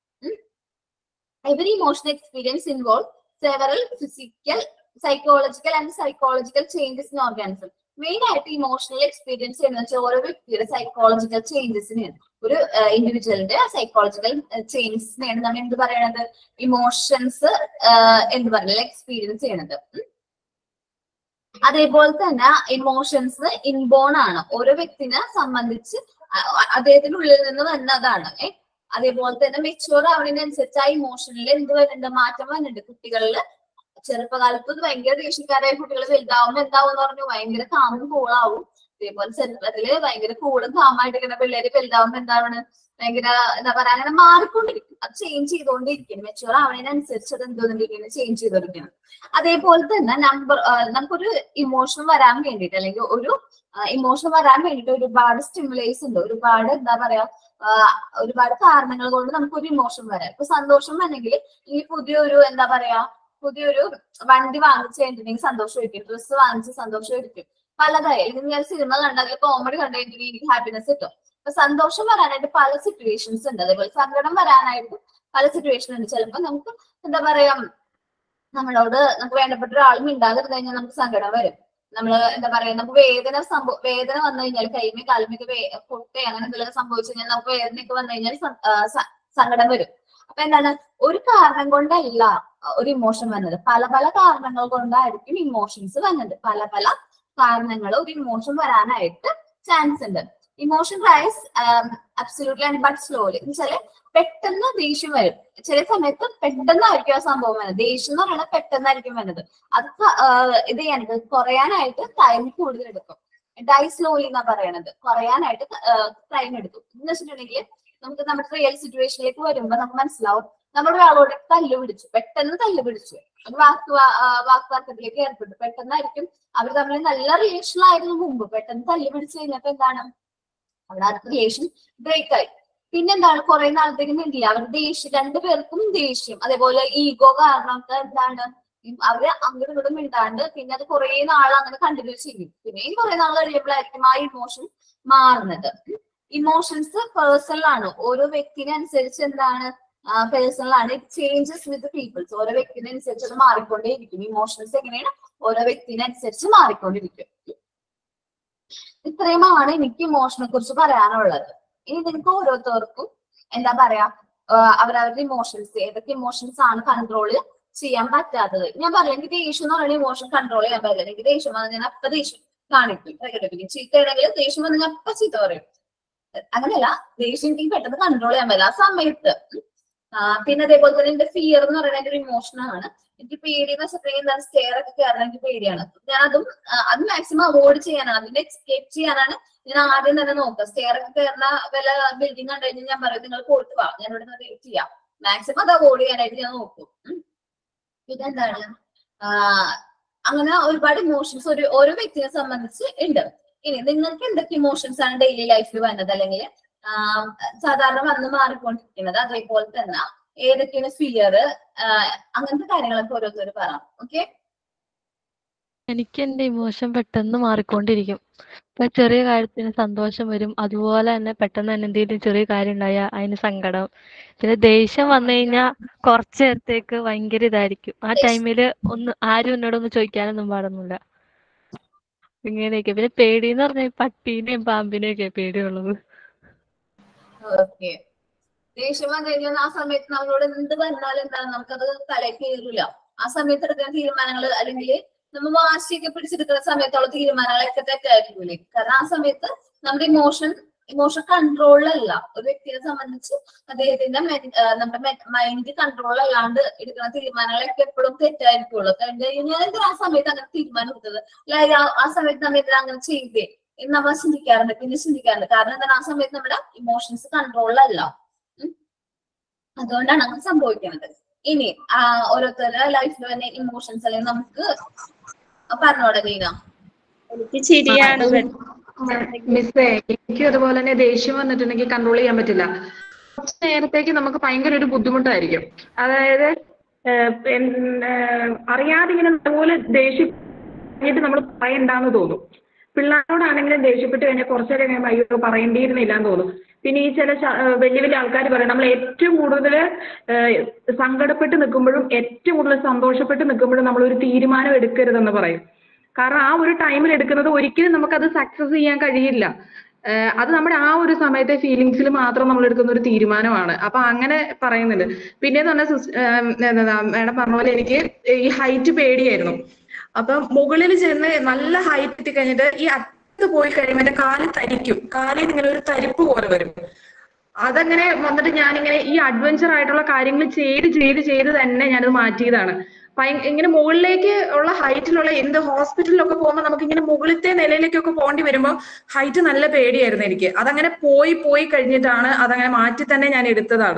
every emotional experience involve several physical psychological and psychological changes in organism main ആയിട്ട് ഇമോഷണൽ എക്സ്പീരിയൻസ് എന്ന് വെച്ചാൽ ഓരോ വ്യക്തിയുടെ സൈക്കോളജിക്കൽ ചേഞ്ചസിനെയാണ് ഒരു ഇൻഡിവിജ്വലിന്റെ സൈക്കോളജിക്കൽ ചേഞ്ചസിനെയാണ് നമ്മൾ എന്ത് പറയണത് ഇമോഷൻസ് എന്ത് പറയുന്നത് എക്സ്പീരിയൻസ് ചെയ്യണത് ഉം. അതേപോലെ തന്നെ ഇമോഷൻസ് ഇൻബോൺ ആണ് ഓരോ വ്യക്തിനെ സംബന്ധിച്ച് അ- അ- അദ്ദേഹത്തിന്റെ ഉള്ളിൽ നിന്ന് വന്നതാണ് ഏ അതേപോലെ തന്നെ മെച്ചുവർ ആവുന്നതിനനുസരിച്ച് ആ ഇമോഷനിൽ എന്ത് വരുന്നുണ്ട് മാറ്റം വരുന്നുണ്ട് കുട്ടികളിൽ ചെറുപ്പകാലത്ത് ഭയങ്കര ദേഷ്യക്കാരായ കുട്ടികൾ വലുതാവുമ്പോ എന്താവും എന്ന് പറഞ്ഞു ഭയങ്കര കാമും കൂളാവും അതേപോലെ ചെറുപ്പത്തില് ഭയങ്കര കൂളും കാമായിട്ടിരിക്കുന്ന പിള്ളേര് വലുതാവുമ്പോ എന്താണ് ഭയങ്കര എന്താ പറയാ അങ്ങനെ മാറിക്കൊണ്ടിരിക്കും അത് ചേഞ്ച് ചെയ്തുകൊണ്ടിരിക്കും മെച്ചുവർ ആവുന്നതിനനുസരിച്ച് അത് എന്തോന്നിരിക്കുന്നത് ചേഞ്ച് ചെയ്തോണ്ടിരിക്കണം അതേപോലെ തന്നെ നമ്പർ നമുക്കൊരു ഇമോഷൻ വരാൻ വേണ്ടിയിട്ട് അല്ലെങ്കിൽ ഒരു ഇമോഷൻ വരാൻ വേണ്ടിയിട്ട് ഒരുപാട് സ്റ്റിമുലേസ് ഉണ്ട് ഒരുപാട് എന്താ പറയാ ആ, ഒരുപാട് കാരണങ്ങൾ കൊണ്ട് നമുക്ക് ഒരു ഇമോഷൻ വരാം ഇപ്പൊ സന്തോഷം വന്നെങ്കിൽ ഈ പുതിയൊരു എന്താ പറയാ പുതിയൊരു വണ്ടി വാങ്ങിച്ചു കഴിഞ്ഞിട്ടുണ്ടെങ്കിൽ സന്തോഷമായിരിക്കും ഡ്രസ്സ് വാങ്ങിച്ച് സന്തോഷമായിരിക്കും പലതായി അല്ലെങ്കിൽ ഞാൻ സിനിമ കണ്ടാൽ കോമഡി കണ്ടു കഴിഞ്ഞിട്ടുണ്ടെങ്കിൽ എനിക്ക് ഹാപ്പിനെസ് കിട്ടും അപ്പൊ സന്തോഷം വരാനായിട്ട് പല സിറ്റുവേഷൻസ് ഉണ്ട് അതേപോലെ സങ്കടം വരാനായിട്ട് പല സിറ്റുവേഷൻ ഉണ്ട് ചിലപ്പോ നമുക്ക് എന്താ പറയാ നമ്മളോട് നമുക്ക് വേണ്ടപ്പെട്ട ഒരാൾ മിണ്ടാതിരുന്ന് കഴിഞ്ഞാൽ നമുക്ക് സങ്കടം വരും നമ്മള് എന്താ പറയാ നമുക്ക് വേദന സംഭവ വേദന വന്നു കഴിഞ്ഞാൽ കൈമേ കാലുമൊക്കെ പൊട്ടെ അങ്ങനെ എന്തെങ്കിലും സംഭവിച്ചു കഴിഞ്ഞാൽ നമുക്ക് വേദനയൊക്കെ വന്നു കഴിഞ്ഞാൽ സ- ആ, സ- സങ്കടം വരും അപ്പൊ എന്താണ് ഒരു കാരണം കൊണ്ടല്ല ഒരു ഇമോഷൻ വന്നത് പല പല കാരണങ്ങൾ കൊണ്ടായിരിക്കും ഇമോഷൻസ് വന്നത് പല പല കാരണങ്ങൾ ഒരു ഇമോഷൻ വരാനായിട്ട് ചാൻസ് ഉണ്ട് emotion rise absolutely and but slowly എന്ന് വെച്ചാല് പെട്ടെന്ന് ദേഷ്യം വരും ചില സമയത്ത് പെട്ടെന്നായിരിക്കും ആ സംഭവം വരുന്നത് ദേഷ്യം എന്ന് പറയുന്നത് പെട്ടെന്നായിരിക്കും വരുന്നത് അത് ക- ആഹ് ഇത് ചെയ്യാനായിട്ട് കുറയാനായിട്ട് ടൈം കൂടുതൽ എടുക്കും ഡൈ സ്ലോലി എന്നാ പറയണത് കുറയാനായിട്ട് ടൈം എടുക്കും എന്ന് വെച്ചിട്ടുണ്ടെങ്കിൽ നമുക്ക് നമ്മുടെ റിയൽ സിറ്റുവേഷനിലേക്ക് വരുമ്പോ നമുക്ക് മനസ്സിലാവും നമ്മൾ ഒരാളോട് തല്ല് പിടിച്ചു പെട്ടെന്ന് തല്ല് പിടിച്ചു ഒരു വാക്ക് വാ- ആ, വാക്തർക്കത്തിലേക്ക് ഏർപ്പെട്ടു പെട്ടെന്നായിരിക്കും അവർ തമ്മിൽ നല്ല റിലേഷൻ ആയിരുന്നു മുമ്പ് പെട്ടെന്ന് തല്ല് പിടിച്ചു കഴിഞ്ഞപ്പോ എന്താണ് അവിടെ ആ റിലേഷൻ ബ്രേക്ക് ആയി പിന്നെന്താണ് കുറെ നാളത്തേക്ക് മിണ്ടില്ല അവർ ദേഷ്യം രണ്ടുപേർക്കും ദേഷ്യം അതേപോലെ ഈഗോ കാരണം ഒക്കെ എന്താണ് ഈ അവര് അങ്ങോട്ടും ഇങ്ങോട്ടും മിണ്ടാണ്ട് പിന്നെ അത് കുറെ നാൾ അങ്ങനെ കണ്ടിന്യൂ ചെയ്യും പിന്നെയും കുറെ നാൾ കഴിയുമ്പോഴായിരിക്കും ആ ഇമോഷൻ മാറുന്നത് ഇമോഷൻസ് പേഴ്സണൽ ആണ് ഓരോ വ്യക്തിനെ അനുസരിച്ച് എന്താണ് പേഴ്സണൽ ആണ് ചേഞ്ചസ് വിത്ത് പീപ്പിൾസ് ഓരോ വ്യക്തിനെ അനുസരിച്ച് അത് മാറിക്കൊണ്ടേയിരിക്കും ഇമോഷൻസ് എങ്ങനെയാണ് ഓരോ വ്യക്തിനെ അനുസരിച്ച് മാറിക്കൊണ്ടിരിക്കും ഇത്രയുമാണ് എനിക്ക് ഇമോഷനെ കുറിച്ച് പറയാനുള്ളത് ഇനി നിങ്ങൾക്ക് ഓരോരുത്തർക്കും എന്താ പറയാ ആഹ് അവരവരുടെ ഇമോഷൻസ് ഏതൊക്കെ ഇമോഷൻസ് ആണ് കൺട്രോൾ ചെയ്യാൻ പറ്റാത്തത് ഞാൻ പറയാം എനിക്ക് ദേഷ്യം എന്ന് പറയുന്ന ഇമോഷൻ കൺട്രോൾ ചെയ്യാൻ പറ്റില്ല എനിക്ക് ദേഷ്യം വന്നാൽ ഞാൻ അപ്പൊ ദേഷ്യം കാണിക്കും പ്രകടിപ്പിക്കും ചീത്തയാണെങ്കിൽ ദേഷ്യം വന്നാൽ ഞാൻ അപ്പൊ ചീത്ത പറയും അങ്ങനെയല്ല ദേഷ്യം എനിക്ക് പെട്ടെന്ന് കൺട്രോൾ ചെയ്യാൻ പറ്റില്ല ആ സമയത്ത് ആ, പിന്നെ അതേപോലെ തന്നെ എന്റെ ഫിയർ എന്ന് പറയുന്നത് എന്റെ ഒരു ഇമോഷൻ ആണ് എനിക്ക് പേടി എന്ന് വെച്ചിട്ടുണ്ടെങ്കിൽ എന്താണ് സ്റ്റെയർ ഒക്കെ കയറാൻ എനിക്ക് പേടിയാണ് ഞാൻ അതും ആ, അത് മാക്സിമം അവോയ്ഡ് ചെയ്യാനാണ് അതിന്റെ എസ്കേപ്പ് ചെയ്യാനാണ് ഞാൻ ആദ്യം തന്നെ നോക്കുക സ്റ്റെയർ ഒക്കെ കയറുന്ന വല്ല ബിൽഡിംഗ് കണ്ടു കഴിഞ്ഞാൽ ഞാൻ പറയും നിങ്ങൾ കൊടുത്തു വാ ഞാൻ ഇവിടെ നിന്ന് വെയിറ്റ് ചെയ്യാം മാക്സിമം അത് അവോയ്ഡ് ചെയ്യാനായിട്ട് ഞാൻ നോക്കും ഉം. പിന്നെ എന്താണ് ആ, അങ്ങനെ ഒരുപാട് ഇമോഷൻസ് ഒരു ഓരോ വ്യക്തിയെ സംബന്ധിച്ച് ഉണ്ട് ഇനി നിങ്ങൾക്ക് എന്തൊക്കെ ഇമോഷൻസ് ആണ് ഡെയിലി ലൈഫിൽ വന്നത് അല്ലെങ്കിൽ ആഹ് സാധാരണ വന്ന് മാറിക്കൊണ്ടിരിക്കുന്നത് അതേപോലെ തന്നെ ഏതൊക്കെയാണ് ഫിയർ അങ്ങനത്തെ കാര്യങ്ങളൊക്കെ ഓരോരുത്തർ പറയാം ഓക്കെ എനിക്ക് എൻ്റെ ഇമോഷൻ പെട്ടെന്ന് മാറിക്കൊണ്ടിരിക്കും ഇപ്പൊ ചെറിയ കാര്യത്തിന് സന്തോഷം വരും അതുപോലെ തന്നെ പെട്ടെന്ന് തന്നെ എന്തെങ്കിലും ചെറിയ കാര്യം ഉണ്ടായാൽ അതിന് സങ്കടം പിന്നെ ദേഷ്യം വന്നു കഴിഞ്ഞാൽ കുറച്ച് നേരത്തേക്ക് ഭയങ്കര ഇതായിരിക്കും ആ ടൈമില് ഒന്ന് ആരും എന്നോടൊന്നും ചോദിക്കാനൊന്നും പാടൊന്നുമില്ല ഇങ്ങനെയൊക്കെ പിന്നെ പേടിന്ന് പറഞ്ഞാൽ ഈ പട്ടീനെയും പാമ്പിനെയും ഒക്കെ പേടിയുള്ളത് ഓക്കെ ദേഷ്യം വന്നു കഴിഞ്ഞാൽ ആ സമയത്ത് നമ്മളോട് എന്ത് പറഞ്ഞാലും എന്താണ് നമുക്കത് തലയിൽ കയറില്ല ആ സമയത്ത് എടുക്കുന്ന തീരുമാനങ്ങൾ അല്ലെങ്കിൽ നമ്മൾ വാശിയൊക്കെ പിടിച്ചെടുക്കുന്ന സമയത്തുള്ള തീരുമാനങ്ങളൊക്കെ തെറ്റായിരിക്കൂലേ കാരണം ആ സമയത്ത് നമ്മുടെ ഇമോഷൻ ഇമോഷൻ കൺട്രോളിലല്ല ഒരു വ്യക്തിയെ സംബന്ധിച്ച് അദ്ദേഹത്തിന്റെ men- ആ, നമ്മുടെ മൈൻഡ് കൺട്രോൾ അല്ലാണ്ട് എടുക്കുന്ന തീരുമാനങ്ങളൊക്കെ എപ്പോഴും തെറ്റായിരിക്കുള്ളൂ കാരണം ഞാൻ എന്തിനാ ആ സമയത്ത് അങ്ങനെ തീരുമാനം എടുത്തത് അല്ലെങ്കിൽ ആ- ആ സമയത്ത് നമ്മൾ എന്തിനാ അങ്ങനെ ചെയ്തേ എന്ന് നമ്മൾ ചിന്തിക്കാറുണ്ട് പിന്നെ ചിന്തിക്കാറുണ്ട് കാരണം എന്താണ് ആ സമയത്ത് നമ്മുടെ ഇമോഷൻസ് കൺട്രോളിലല്ല ഉം. അതുകൊണ്ടാണ് അങ്ങനെ സംഭവിക്കുന്നത് ഇനി ആ ഓരോരുത്തരുടെ ലൈഫിൽ തന്നെ ഇമോഷൻസ് അല്ലെങ്കിൽ നമുക്ക് പറഞ്ഞോടെ ലീന എനിക്ക് ചിരിയാണ് മിസ്സേ എനിക്കും അതുപോലെ തന്നെ ദേഷ്യം വന്നിട്ടുണ്ടെങ്കിൽ കൺട്രോൾ ചെയ്യാൻ പറ്റില്ല കുറച്ച് നേരത്തേക്ക് നമുക്ക് ഭയങ്കര ഒരു ബുദ്ധിമുട്ടായിരിക്കും അതായത് ഏഹ്, പിന്നെ, അറിയാതെ ഇങ്ങനെ നല്ലപോലെ ദേഷ്യം കഴിഞ്ഞിട്ട് നമ്മൾ പറയണ്ടാന്ന് തോന്നും പിള്ളേരോടാണെങ്കിലും ദേഷ്യപ്പെട്ട് കഴിഞ്ഞാൽ കുറച്ചു നേരം കഴിയുമ്പോൾ അയ്യോ പറയേണ്ടിയിരുന്നില്ല എന്ന് തോന്നും പിന്നെ ഈ ചില ശ- ഏഹ് വലിയ വലിയ ആൾക്കാർ പറയും നമ്മൾ ഏറ്റവും കൂടുതൽ സങ്കടപ്പെട്ട് നിൽക്കുമ്പോഴും ഏറ്റവും കൂടുതൽ സന്തോഷപ്പെട്ട് നിൽക്കുമ്പോഴും നമ്മൾ ഒരു തീരുമാനം എടുക്കരുതെന്ന് പറയും കാരണം ആ ഒരു ടൈമിൽ എടുക്കുന്നത് ഒരിക്കലും നമുക്കത് സക്സസ് ചെയ്യാൻ കഴിയില്ല ഏഹ് അത് നമ്മുടെ ആ ഒരു സമയത്തെ ഫീലിങ്സിൽ മാത്രം നമ്മൾ എടുക്കുന്ന ഒരു തീരുമാനമാണ് അപ്പൊ അങ്ങനെ പറയുന്നുണ്ട് പിന്നെന്ന് പറഞ്ഞാൽ മാഡം പറഞ്ഞ പോലെ എനിക്ക് ഈ ഹൈറ്റ് പേടിയായിരുന്നു അപ്പൊ മുകളിൽ ചെന്ന് നല്ല ഹൈറ്റ് എത്തി കഴിഞ്ഞിട്ട് ഈ അറ്റത്ത് പോയി കഴിയുമ്പോൾ എന്റെ കാല് തരിക്കും കാലിൽ ഇങ്ങനെ ഒരു തരിപ്പ് പോലെ വരും അതങ്ങനെ വന്നിട്ട് ഞാനിങ്ങനെ ഈ അഡ്വഞ്ചർ ആയിട്ടുള്ള കാര്യങ്ങൾ ചെയ്ത് ചെയ്ത് ചെയ്ത് തന്നെ ഞാനത് മാറ്റിയതാണ് ഭയ- ഇങ്ങനെ മുകളിലേക്ക് ഉള്ള ഹൈറ്റിലുള്ള എന്ത് ഹോസ്പിറ്റലിലൊക്കെ പോകുമ്പോൾ നമുക്ക് ഇങ്ങനെ മുകളിലത്തെ നിലയിലേക്കൊക്കെ പോകേണ്ടി വരുമ്പോൾ ഹൈറ്റ് നല്ല പേടിയായിരുന്നു എനിക്ക് അതങ്ങനെ പോയി പോയി കഴിഞ്ഞിട്ടാണ് അതങ്ങനെ മാറ്റി തന്നെ ഞാൻ എടുത്തതാണ്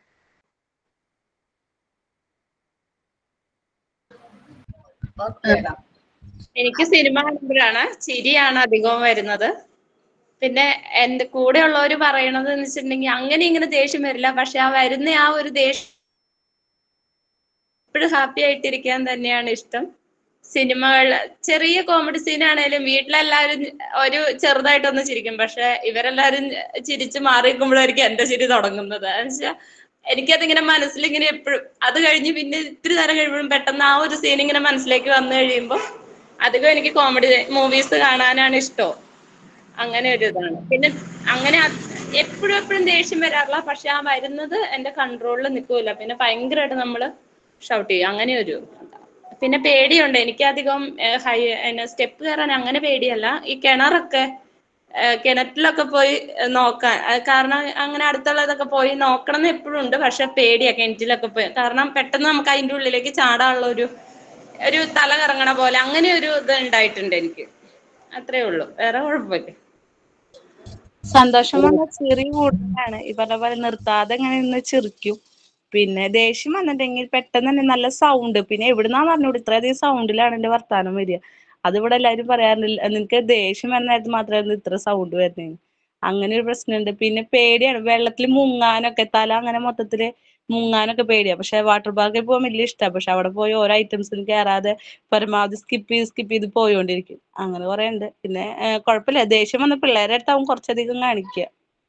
എനിക്ക് സിനിമ കാണുമ്പോഴാണ് ചിരിയാണ് അധികവും വരുന്നത് പിന്നെ എന്റെ കൂടെ ഉള്ളവർ പറയണത് എന്ന് വെച്ചിട്ടുണ്ടെങ്കിൽ അങ്ങനെ ഇങ്ങനെ ദേഷ്യം വരില്ല പക്ഷെ ആ വരുന്ന ആ ഒരു ദേഷ്യം എപ്പോഴും ഹാപ്പി ആയിട്ടിരിക്കാൻ തന്നെയാണ് ഇഷ്ടം സിനിമകൾ ചെറിയ കോമഡി സീൻ ആണേലും വീട്ടിലെല്ലാവരും ഒരു ചെറുതായിട്ടൊന്ന് ചിരിക്കും പക്ഷെ ഇവരെല്ലാരും ചിരിച്ച് മാറിയിരിക്കുമ്പോഴായിരിക്കും എന്റെ ചിരി തുടങ്ങുന്നത് എന്നുവെച്ചാൽ എനിക്കതിങ്ങനെ മനസ്സിലിങ്ങനെ എപ്പോഴും അത് കഴിഞ്ഞ് പിന്നെ ഇത്തിരി നേരം കഴിയുമ്പോഴും പെട്ടെന്ന് ആ ഒരു സീൻ ഇങ്ങനെ മനസ്സിലേക്ക് വന്നു കഴിയുമ്പോൾ അധികം എനിക്ക് കോമഡി മൂവീസ് കാണാനാണ് ഇഷ്ടം അങ്ങനെ ഒരു ഇതാണ് പിന്നെ അങ്ങനെ എപ്പോഴും എപ്പോഴും ദേഷ്യം വരാറില്ല പക്ഷെ ആ വരുന്നത് എന്റെ കൺട്രോളിൽ നിൽക്കൂല പിന്നെ ഭയങ്കരമായിട്ട് നമ്മൾ ഷൗട്ട് ചെയ്യും അങ്ങനെ ഒരു പിന്നെ പേടിയുണ്ട് എനിക്ക് അധികം ഹൈ സ്റ്റെപ്പ് കയറാൻ അങ്ങനെ പേടിയല്ല ഈ കിണറൊക്കെ ഏഹ് കിണറ്റിലൊക്കെ പോയി ഏഹ് നോക്കാൻ അത് കാരണം അങ്ങനെ അടുത്തുള്ളതൊക്കെ പോയി നോക്കണം എന്ന് എപ്പോഴും ഉണ്ട് പക്ഷെ പേടിയാ കിണറ്റിലൊക്കെ പോയി കാരണം പെട്ടെന്ന് നമുക്ക് അതിന്റെ ഉള്ളിലേക്ക് ചാടാനുള്ള ഒരു ഒരു തല കറങ്ങണ പോലെ അങ്ങനെ ഒരു ഇത് ഉണ്ടായിട്ടുണ്ട് എനിക്ക് അത്രേ ഉള്ളൂ വേറെ കുഴപ്പമില്ല സന്തോഷം വന്നാൽ ചിരി കൂടുതലാണ് ഈ പറഞ്ഞ പോലെ നിർത്താതെ ഇങ്ങനെ നിന്ന് ചിരിക്കും പിന്നെ ദേഷ്യം വന്നിട്ടുണ്ടെങ്കിൽ പെട്ടെന്ന് തന്നെ നല്ല സൗണ്ട് പിന്നെ എവിടുന്നാന്ന് പറഞ്ഞൂടെ ഇത്രയധികം സൗണ്ടിലാണ് എന്റെ വർത്താനം വരിക അതിവിടെ എല്ലാവരും പറയാറില്ല നിനക്ക് ദേഷ്യം വരുന്ന നേരത്ത് മാത്രമായിരുന്നു ഇത്ര സൗണ്ട് വരുന്നത് അങ്ങനെ ഒരു പ്രശ്നമുണ്ട് പിന്നെ പേടിയാണ് വെള്ളത്തിൽ മുങ്ങാനൊക്കെ തല അങ്ങനെ മൊത്തത്തില് മുങ്ങാനൊക്കെ പേടിയാ പക്ഷെ വാട്ടർ പാർക്കിൽ പോകാൻ വലിയ ഇഷ്ടമാണ് പക്ഷെ അവിടെ പോയി ഓരോ ഐറ്റംസിലും കയറാതെ പരമാവധി സ്കിപ്പ് ചെയ്ത് സ്കിപ്പ് ചെയ്ത് പോയോണ്ടിരിക്കും അങ്ങനെ കുറെ ഉണ്ട് പിന്നെ ഏഹ് കുഴപ്പമില്ല ദേഷ്യം വന്ന പിള്ളേരെ അടുത്താവും കുറച്ചധികം കാണിക്കുക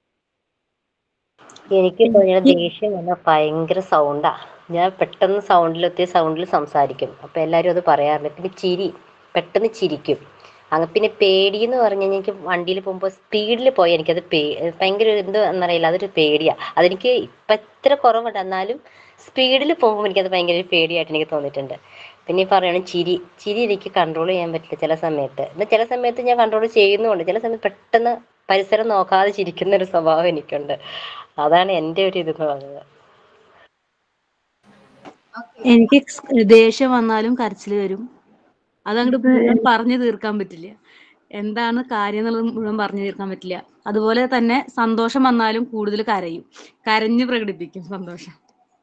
എനിക്ക് തോന്നിയത് ദേഷ്യം വന്നാൽ ഭയങ്കര സൗണ്ടാ ഞാൻ പെട്ടെന്ന് സൗണ്ടിലെത്തിയ സൗണ്ടിൽ സംസാരിക്കും അപ്പൊ എല്ലാരും അത് പറയാറുണ്ട് പിന്നെ ചിരി പെട്ടെന്ന് ചിരിക്കും അങ്ങ് പിന്നെ പേടി എന്ന് പറഞ്ഞു കഴിഞ്ഞാൽ എനിക്ക് വണ്ടിയിൽ പോകുമ്പോൾ സ്പീഡിൽ പോയി എനിക്കത് പേ ഭയങ്കര എന്തോ എന്നറിയില്ല അതൊരു പേടിയാ അതെനിക്ക് ഇപ്പം ഇത്ര കുറവുണ്ട് എന്നാലും സ്പീഡിൽ പോകുമ്പോൾ എനിക്കത് ഭയങ്കര ഒരു പേടിയായിട്ട് എനിക്ക് തോന്നിയിട്ടുണ്ട് പിന്നെ ഈ പറയുകയാണെങ്കിൽ ചിരി ചിരി എനിക്ക് കൺട്രോൾ ചെയ്യാൻ പറ്റില്ല ചില സമയത്ത് എന്നാൽ ചില സമയത്ത് ഞാൻ കൺട്രോൾ ചെയ്യുന്നുമുണ്ട് ചില സമയത്ത് പെട്ടെന്ന് പരിസരം നോക്കാതെ ചിരിക്കുന്ന ഒരു സ്വഭാവം എനിക്കുണ്ട് അതാണ് എൻ്റെ ഒരു ഇതെന്ന് പറയുന്നത് എനിക്ക് ദേഷ്യം വന്നാലും കരച്ചിൽ വരും അതങ്ങോട്ട് മുഴുവൻ പറഞ്ഞു തീർക്കാൻ പറ്റില്ല എന്താണ് കാര്യം എന്നുള്ളത് മുഴുവൻ പറഞ്ഞു തീർക്കാൻ പറ്റില്ല അതുപോലെ തന്നെ സന്തോഷം വന്നാലും കൂടുതൽ കരയും കരഞ്ഞ് പ്രകടിപ്പിക്കും സന്തോഷം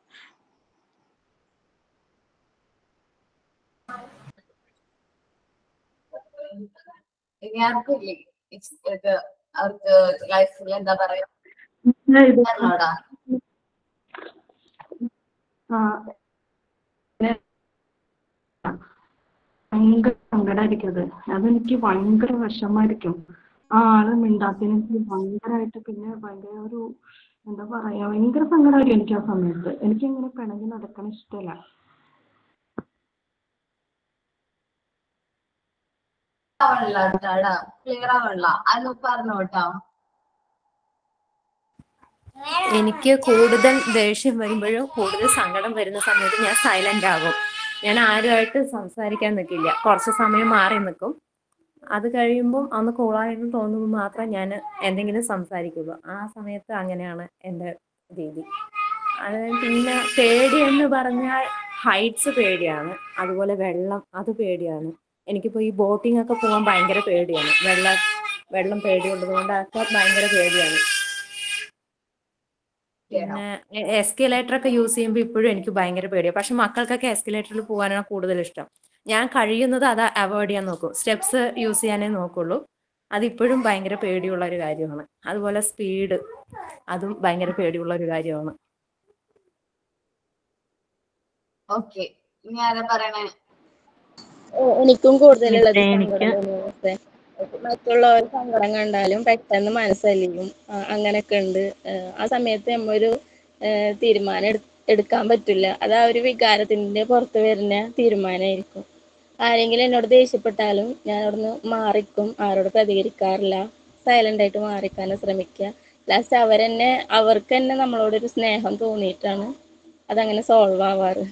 ഇനി ആർക്കും ഇല്ലേ It's ഇത് അവർക്ക് ലൈഫിൽ എന്താ പറയാ പറഞ്ഞോടാ ഭയങ്കര സങ്കടമായിരിക്കും അത് അതെനിക്ക് ഭയങ്കര വിഷമായിരിക്കും ആ ആള് മിണ്ടാത്തതിന് എനിക്ക് ഭയങ്കരമായിട്ട് പിന്നെ ഭയങ്കര ഒരു എന്താ പറയാ ഭയങ്കര സങ്കടമായിരിക്കും എനിക്ക് ആ സമയത്ത് എനിക്ക് ഇങ്ങനെ പിണങ്ങി നടക്കണ ഇഷ്ടമല്ല ആവണില്ല കേട്ടോ ക്ലിയർ ആവണില്ല അത് പറഞ്ഞു കേട്ടോ എനിക്ക് കൂടുതൽ ദേഷ്യം വരുമ്പോഴും കൂടുതൽ സങ്കടം വരുന്ന സമയത്ത് ഞാൻ സൈലന്റ് ആകും ഞാൻ ആരുമായിട്ട് സംസാരിക്കാൻ നിൽക്കില്ല കുറച്ച് സമയം മാറി നിൽക്കും അത് കഴിയുമ്പോൾ ഒന്ന് കൂളായെന്ന് തോന്നുമ്പോൾ മാത്രം ഞാൻ എന്തെങ്കിലും സംസാരിക്കുള്ളൂ ആ സമയത്ത് അങ്ങനെയാണ് എൻ്റെ രീതി അത് പിന്നെ പേടി എന്ന് പറഞ്ഞാൽ ഹൈറ്റ്സ് പേടിയാണ് അതുപോലെ വെള്ളം അത് പേടിയാണ് എനിക്കിപ്പോൾ ഈ ബോട്ടിംഗ് ഒക്കെ പോകാൻ ഭയങ്കര പേടിയാണ് വെള്ളം വെള്ളം പേടിയുള്ളത് കൊണ്ടൊക്കെ ഭയങ്കര പേടിയാണ് പിന്നെ എസ്കലേറ്റർ ഒക്കെ യൂസ് ചെയ്യുമ്പോൾ ഇപ്പോഴും എനിക്ക് ഭയങ്കര പേടിയാണ് പക്ഷെ മക്കൾക്കൊക്കെ എസ്കലേറ്ററിൽ പോകാനാണ് കൂടുതൽ ഇഷ്ടം ഞാൻ കഴിയുന്നത് അത് അവോയ്ഡ് ചെയ്യാൻ നോക്കും സ്റ്റെപ്സ് യൂസ് ചെയ്യാനേ നോക്കുള്ളൂ അതിപ്പോഴും ഭയങ്കര പേടിയുള്ള ഒരു കാര്യമാണ് അതുപോലെ സ്പീഡ് അതും ഭയങ്കര പേടിയുള്ള ഒരു കാര്യമാണ് ഓക്കെ ഇനി ആരാ പറയണേ എ- എനിക്കും കൂടുതലുള്ളത് മിസ്സേ, എനിക്ക് സങ്കടം തോന്നുന്നു മിസ്സേ. മറ്റുള്ളവർ സങ്കടം കണ്ടാലും പെട്ടെന്ന് മനസ്സലിയും ആ, അങ്ങനെയൊക്കെ ഉണ്ട് ഏഹ് ആ സമയത്ത് നമ്മൊരു ഏഹ് തീരുമാനം എടു- എടുക്കാൻ പറ്റില്ല അത് ആ ഒരു വികാരത്തിന്റെ പുറത്ത് വരുന്ന തീരുമാനമായിരിക്കും ആരെങ്കിലും എന്നോട് ദേഷ്യപ്പെട്ടാലും ഞാൻ അവിടുന്ന് മാറിക്കും ആരോട് പ്രതികരിക്കാറില്ല സൈലന്റ് ആയിട്ട് മാറിക്കാനും ശ്രമിക്കുക ലാസ്റ്റ് അവരെന്നെ അവർക്ക് തന്നെ നമ്മളോടൊരു സ്നേഹം തോന്നിയിട്ടാണ് അതങ്ങനെ സോൾവ് ആവാറ്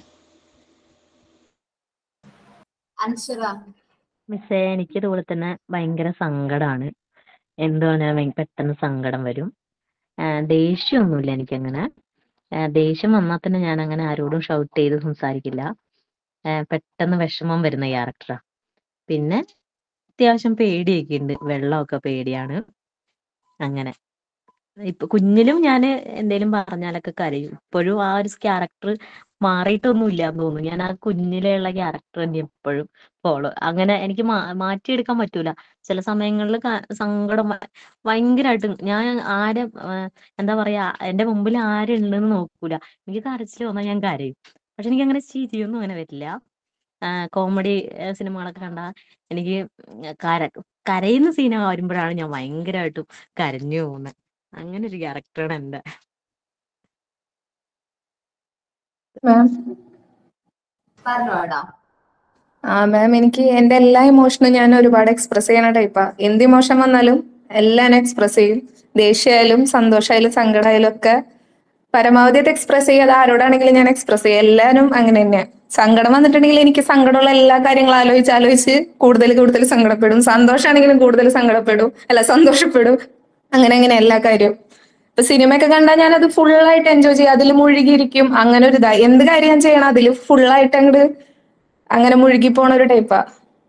അൻഷറ മിസ്സേ എനിക്ക് ഇതുപോലെ തന്നെ ഭയങ്കര സങ്കടമാണ് എന്ത് പറഞ്ഞാൽ ഭയ- പെട്ടെന്ന് സങ്കടം വരും ആ, ദേഷ്യമൊന്നുമില്ല എനിക്കങ്ങനെ ആ, ദേഷ്യം വന്നാൽ തന്നെ ഞാൻ അങ്ങനെ ആരോടും ഷൗട്ട് ചെയ്ത് സംസാരിക്കില്ല ആ, പെട്ടെന്ന് വിഷമം വരുന്ന ക്യാരക്ടറാ പിന്നെ അത്യാവശ്യം പേടിയൊക്കെ ഉണ്ട് വെള്ളമൊക്കെ പേടിയാണ് അങ്ങനെ ഇപ്പൊ കുഞ്ഞിലും ഞാൻ എന്തേലും പറഞ്ഞാലൊക്കെ കരയും ഇപ്പോഴും ആ ഒരു ക്യാരക്ടർ മാറിയിട്ടൊന്നും ഇല്ല എന്ന് തോന്നുന്നു ഞാൻ ആ കുഞ്ഞിലെ ഉള്ള ക്യാരക്ടർ തന്നെ എപ്പോഴും ഫോളോ അങ്ങനെ എനിക്ക് മാ- മാറ്റിയെടുക്കാൻ പറ്റൂല ചില സമയങ്ങളിൽ സങ്കടം ഭ- ഭയങ്കരമായിട്ട് ഞാൻ ആരെ ആ, എന്താ പറയാ എന്റെ മുമ്പിൽ ആരുണ്ടെന്ന് നോക്കൂല എനിക്ക് കരച്ചിൽ വന്നാൽ ഞാൻ കരയും പക്ഷെ എനിക്ക് അങ്ങനെ ചിരിയൊന്നും അങ്ങനെ വരില്ല കോമഡി സിനിമകളൊക്കെ കണ്ടാൽ എനിക്ക് കര കരയുന്ന സീന വരുമ്പോഴാണ് ഞാൻ ഭയങ്കരമായിട്ടും കരഞ്ഞു പോകുന്നത് അങ്ങനെ ഒരു ക്യാരക്ടറാണ് എന്റെ മാം പറഞ്ഞോടാ ആ മാം എനിക്ക് എന്റെ എല്ലാ ഇമോഷനും ഞാൻ ഒരുപാട് എക്സ്പ്രസ് ചെയ്യണ ടൈപ്പാ എന്ത് ഇമോഷൻ വന്നാലും എല്ലാം ഞാൻ എക്സ്പ്രസ് ചെയ്യും ദേഷ്യമായാലും സന്തോഷമായാലും സങ്കടമായാലും ഒക്കെ പരമാവധി അത് എക്സ്പ്രസ് ചെയ്യാതെ ആരോടാണെങ്കിലും ഞാൻ എക്സ്പ്രസ് ചെയ്യും എല്ലാവരും അങ്ങനെ തന്നെ സങ്കടം വന്നിട്ടുണ്ടെങ്കിൽ എനിക്ക് സങ്കടമുള്ള എല്ലാ കാര്യങ്ങളും ആലോചിച്ച് ആലോചിച്ച് കൂടുതൽ കൂടുതൽ സങ്കടപ്പെടും സന്തോഷമാണെങ്കിലും കൂടുതൽ സങ്കടപ്പെടും അല്ല സന്തോഷപ്പെടും അങ്ങനെ അങ്ങനെ എല്ലാ കാര്യവും ഇപ്പൊ സിനിമയൊക്കെ കണ്ടാൽ ഞാൻ അത് ഫുൾ ആയിട്ട് എൻജോയ് ചെയ്യും അതിൽ മുഴുകിയിരിക്കും അങ്ങനെ ഒരു ഇതാ എന്ത് കാര്യം ഞാൻ ചെയ്യണം അതിൽ ഫുൾ ആയിട്ട് അങ്ങോട്ട് അങ്ങനെ മുഴുകി പോണ ഒരു ടൈപ്പാ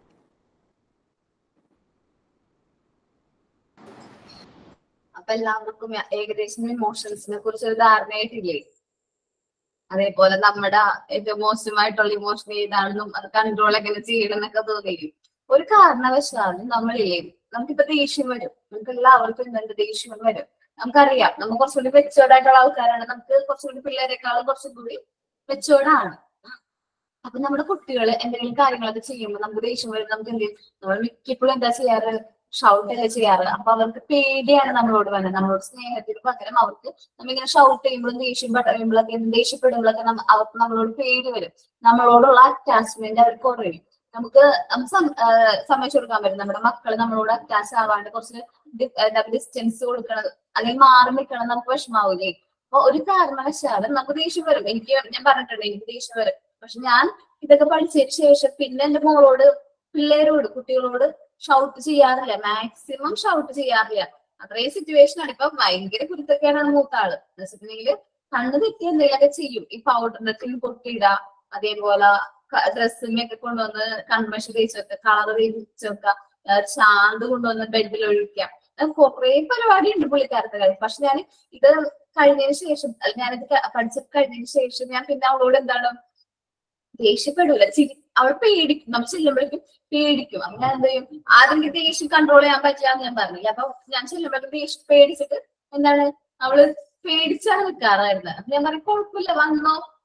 അപ്പൊ എല്ലാവർക്കും ഏകദേശം ഇമോഷൻസിനെ കുറിച്ച് ഒരു ധാരണയായിട്ടില്ലേ അതേപോലെ നമ്മുടെ ഏറ്റവും മോശമായിട്ടുള്ള ഇമോഷൻ ഏതാണെന്നും അത് കൺട്രോൾ എങ്ങനെ ചെയ്യണം എന്നൊക്കെ തോന്നില്ലേ ഒരു കാരണവശാലും നമ്മളില്ലേ നമുക്കിപ്പോ ദേഷ്യം വരും നമുക്ക് എല്ലാവർക്കും ഇന്നുണ്ട് ദേഷ്യം വരും നമുക്കറിയാം നമ്മൾ കുറച്ചുകൂടി മെച്ചുവേർഡ് ആയിട്ടുള്ള ആൾക്കാരാണ് നമുക്ക് കുറച്ചുകൂടി പിള്ളേരെക്കാളും കുറച്ചുകൂടി മെച്ചുവേർഡ് ആണ് അപ്പൊ നമ്മുടെ കുട്ടികൾ എന്തെങ്കിലും കാര്യങ്ങളൊക്കെ ചെയ്യുമ്പോൾ നമുക്ക് ദേഷ്യം വരും നമുക്ക് എന്ത് ചെയ്യും നമ്മൾ മിക്കപ്പോഴും എന്താ ചെയ്യാറ് ഷൗട്ട് ഒക്കെ ചെയ്യാറ് അപ്പൊ അവർക്ക് പേടിയാണ് നമ്മളോട് വേണ്ടത് നമ്മളോട് സ്നേഹത്തിന് പകരം അവർക്ക് നമ്മിങ്ങനെ ഷൗട്ട് ചെയ്യുമ്പോഴും ദേഷ്യം പറയുമ്പോഴൊക്കെ ദേഷ്യപ്പെടുമ്പോഴൊക്കെ നമ്മ- അവർക്ക് നമ്മളോട് പേടി വരും നമ്മളോടുള്ള അറ്റാച്ച്മെന്റ് അവർക്ക് കുറയും നമുക്ക് നമുക്ക് സം- ആഹ് സമ്മതിച്ചു കൊടുക്കാൻ പറ്റും നമ്മുടെ മക്കൾ നമ്മളോട് അറ്റാച്ച് ആവാണ്ട് കുറച്ച് ഡി- എന്താ ഡിസ്റ്റൻസ് കൊടുക്കണം അല്ലെങ്കിൽ മാറി നിൽക്കണം നമുക്ക് വിഷമാവൂലേ അപ്പൊ ഒരു കാരണവശാലും നമുക്ക് ദേഷ്യം വരും എനിക്ക് ഞാൻ പറഞ്ഞിട്ടുണ്ട് എനിക്ക് ദേഷ്യം വരും പക്ഷെ ഞാൻ ഇതൊക്കെ പഠിച്ചതിന് ശേഷം പിന്നെ എന്റെ മോളോട് പിള്ളേരോട് കുട്ടികളോട് ഷൗട്ട് ചെയ്യാറില്ല മാക്സിമം ഷൗട്ട് ചെയ്യാറില്ല അത്രയും സിറ്റുവേഷൻ ആണ് ഇപ്പൊ ഭയങ്കര കുരുത്തക്കേടാണ് മൂത്ത ആള് എന്ന് വെച്ചിട്ടുണ്ടെങ്കിൽ കണ്ണ് തെറ്റി എന്തെങ്കിലുമൊക്കെ ചെയ്യും ഈ പൗഡറിനൊക്കെ പൊട്ടിയിടുക അതേപോലെ ഡ്രസ്സിനൊക്കെ കൊണ്ടുവന്ന് കൺമഷി തേച്ചൊക്കെ കളർ തേച്ചൊക്കെ ചാന്ത് കൊണ്ടുവന്ന് ബെഡിൽ ഒഴിക്കാം അങ്ങനെ കുറേ പരിപാടി ഉണ്ട് പുള്ളിക്കാരത്തെ കാര്യം പക്ഷെ ഞാൻ ഇത് കഴിഞ്ഞതിന് ശേഷം അല്ല ഞാനിത് ക- പഠിച്ച് കഴിഞ്ഞതിന് ശേഷം ഞാൻ പിന്നെ അവളോട് എന്താണ് ദേഷ്യപ്പെടൂല ചിരി അവൾ പേടിക്കും നമ്മൾ ചെല്ലുമ്പോഴേക്കും പേടിക്കും അപ്പൊ ഞാൻ എന്ത് ചെയ്യും ആദ്യം എനിക്ക് ദേഷ്യം കൺട്രോൾ ചെയ്യാൻ പറ്റില്ല എന്ന് ഞാൻ പറഞ്ഞില്ല അപ്പൊ ഞാൻ ചെല്ലുമ്പോഴേക്കും ദേഷ്യം പേടിച്ചിട്ട് എന്താണ് അവള് പേടിച്ചാണ് നിൽക്കാറായിരുന്നത് അപ്പൊ ഞാൻ പറയും കുഴപ്പമില്ല വന്നോ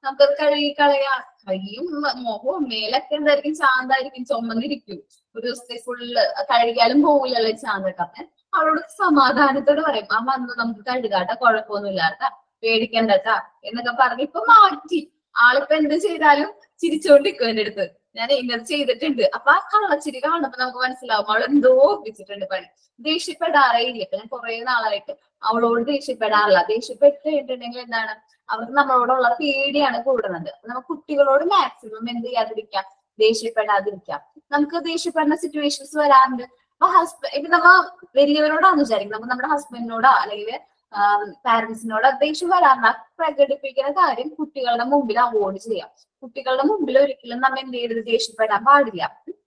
നമുക്കത് കഴുകി കളയാം കൈയും മ- മുഖവും മേലൊക്കെ എന്തായിരിക്കും ശാന്തായിരിക്കും ചുമന്നിരിക്കും ഒരു ദിവസത്തെ ഫുള്ള് കഴുകിയാലും പോവില്ലല്ലോ ഈ ശാന്തൊക്കെ അപ്പൊ അവളോട് സമാധാനത്തോട് പറയും ആ വന്നു നമുക്ക് കഴുകാട്ട കുഴപ്പമൊന്നുമില്ലാട്ട പേടിക്കണ്ടട്ടാ എന്നൊക്കെ പറഞ്ഞ് ഇപ്പൊ മാറ്റി ആളിപ്പോ എന്ത് ചെയ്താലും ചിരിച്ചോണ്ടിരിക്കും എന്റെ അടുത്ത് ഞാൻ ഇങ്ങനെ ചെയ്തിട്ടുണ്ട് അപ്പൊ ആ കള്ളച്ചിരി കാണുമ്പോ നമുക്ക് മനസ്സിലാവും അവൾ എന്തോ ഒപ്പിച്ചിട്ടുണ്ട് പണി ദേഷ്യപ്പെടാറേ ഇല്ല ഇപ്പൊ ഞാൻ കുറെ നാളായിട്ട് അവളോട് ദേഷ്യപ്പെടാറില്ല ദേഷ്യപ്പെട്ട് കഴിഞ്ഞിട്ടുണ്ടെങ്കിൽ എന്താണ് അവർക്ക് നമ്മളോടുള്ള പേടിയാണ് കൂടുന്നത് നമുക്ക് കുട്ടികളോട് മാക്സിമം എന്ത് ചെയ്യാതിരിക്കാം ദേഷ്യപ്പെടാതിരിക്കാം നമുക്ക് ദേഷ്യപ്പെടുന്ന സിറ്റുവേഷൻസ് വരാറുണ്ട് അപ്പൊ ഹസ്ബൻഡ് ഇപ്പൊ നമ്മ വലിയവരോടാന്ന് വിചാരിക്കും നമുക്ക് നമ്മുടെ ഹസ്ബൻഡിനോടോ അല്ലെങ്കിൽ പാരന്റ്സിനോടോ ദേഷ്യം വരാറില്ല പ്രകടിപ്പിക്കുന്ന കാര്യം കുട്ടികളുടെ മുമ്പിൽ അവോയ്ഡ് ചെയ്യാം കുട്ടികളുടെ മുമ്പിൽ ഒരിക്കലും നമ്മ എന്ത് ചെയ്യരുത് ദേഷ്യപ്പെടാൻ പാടില്ല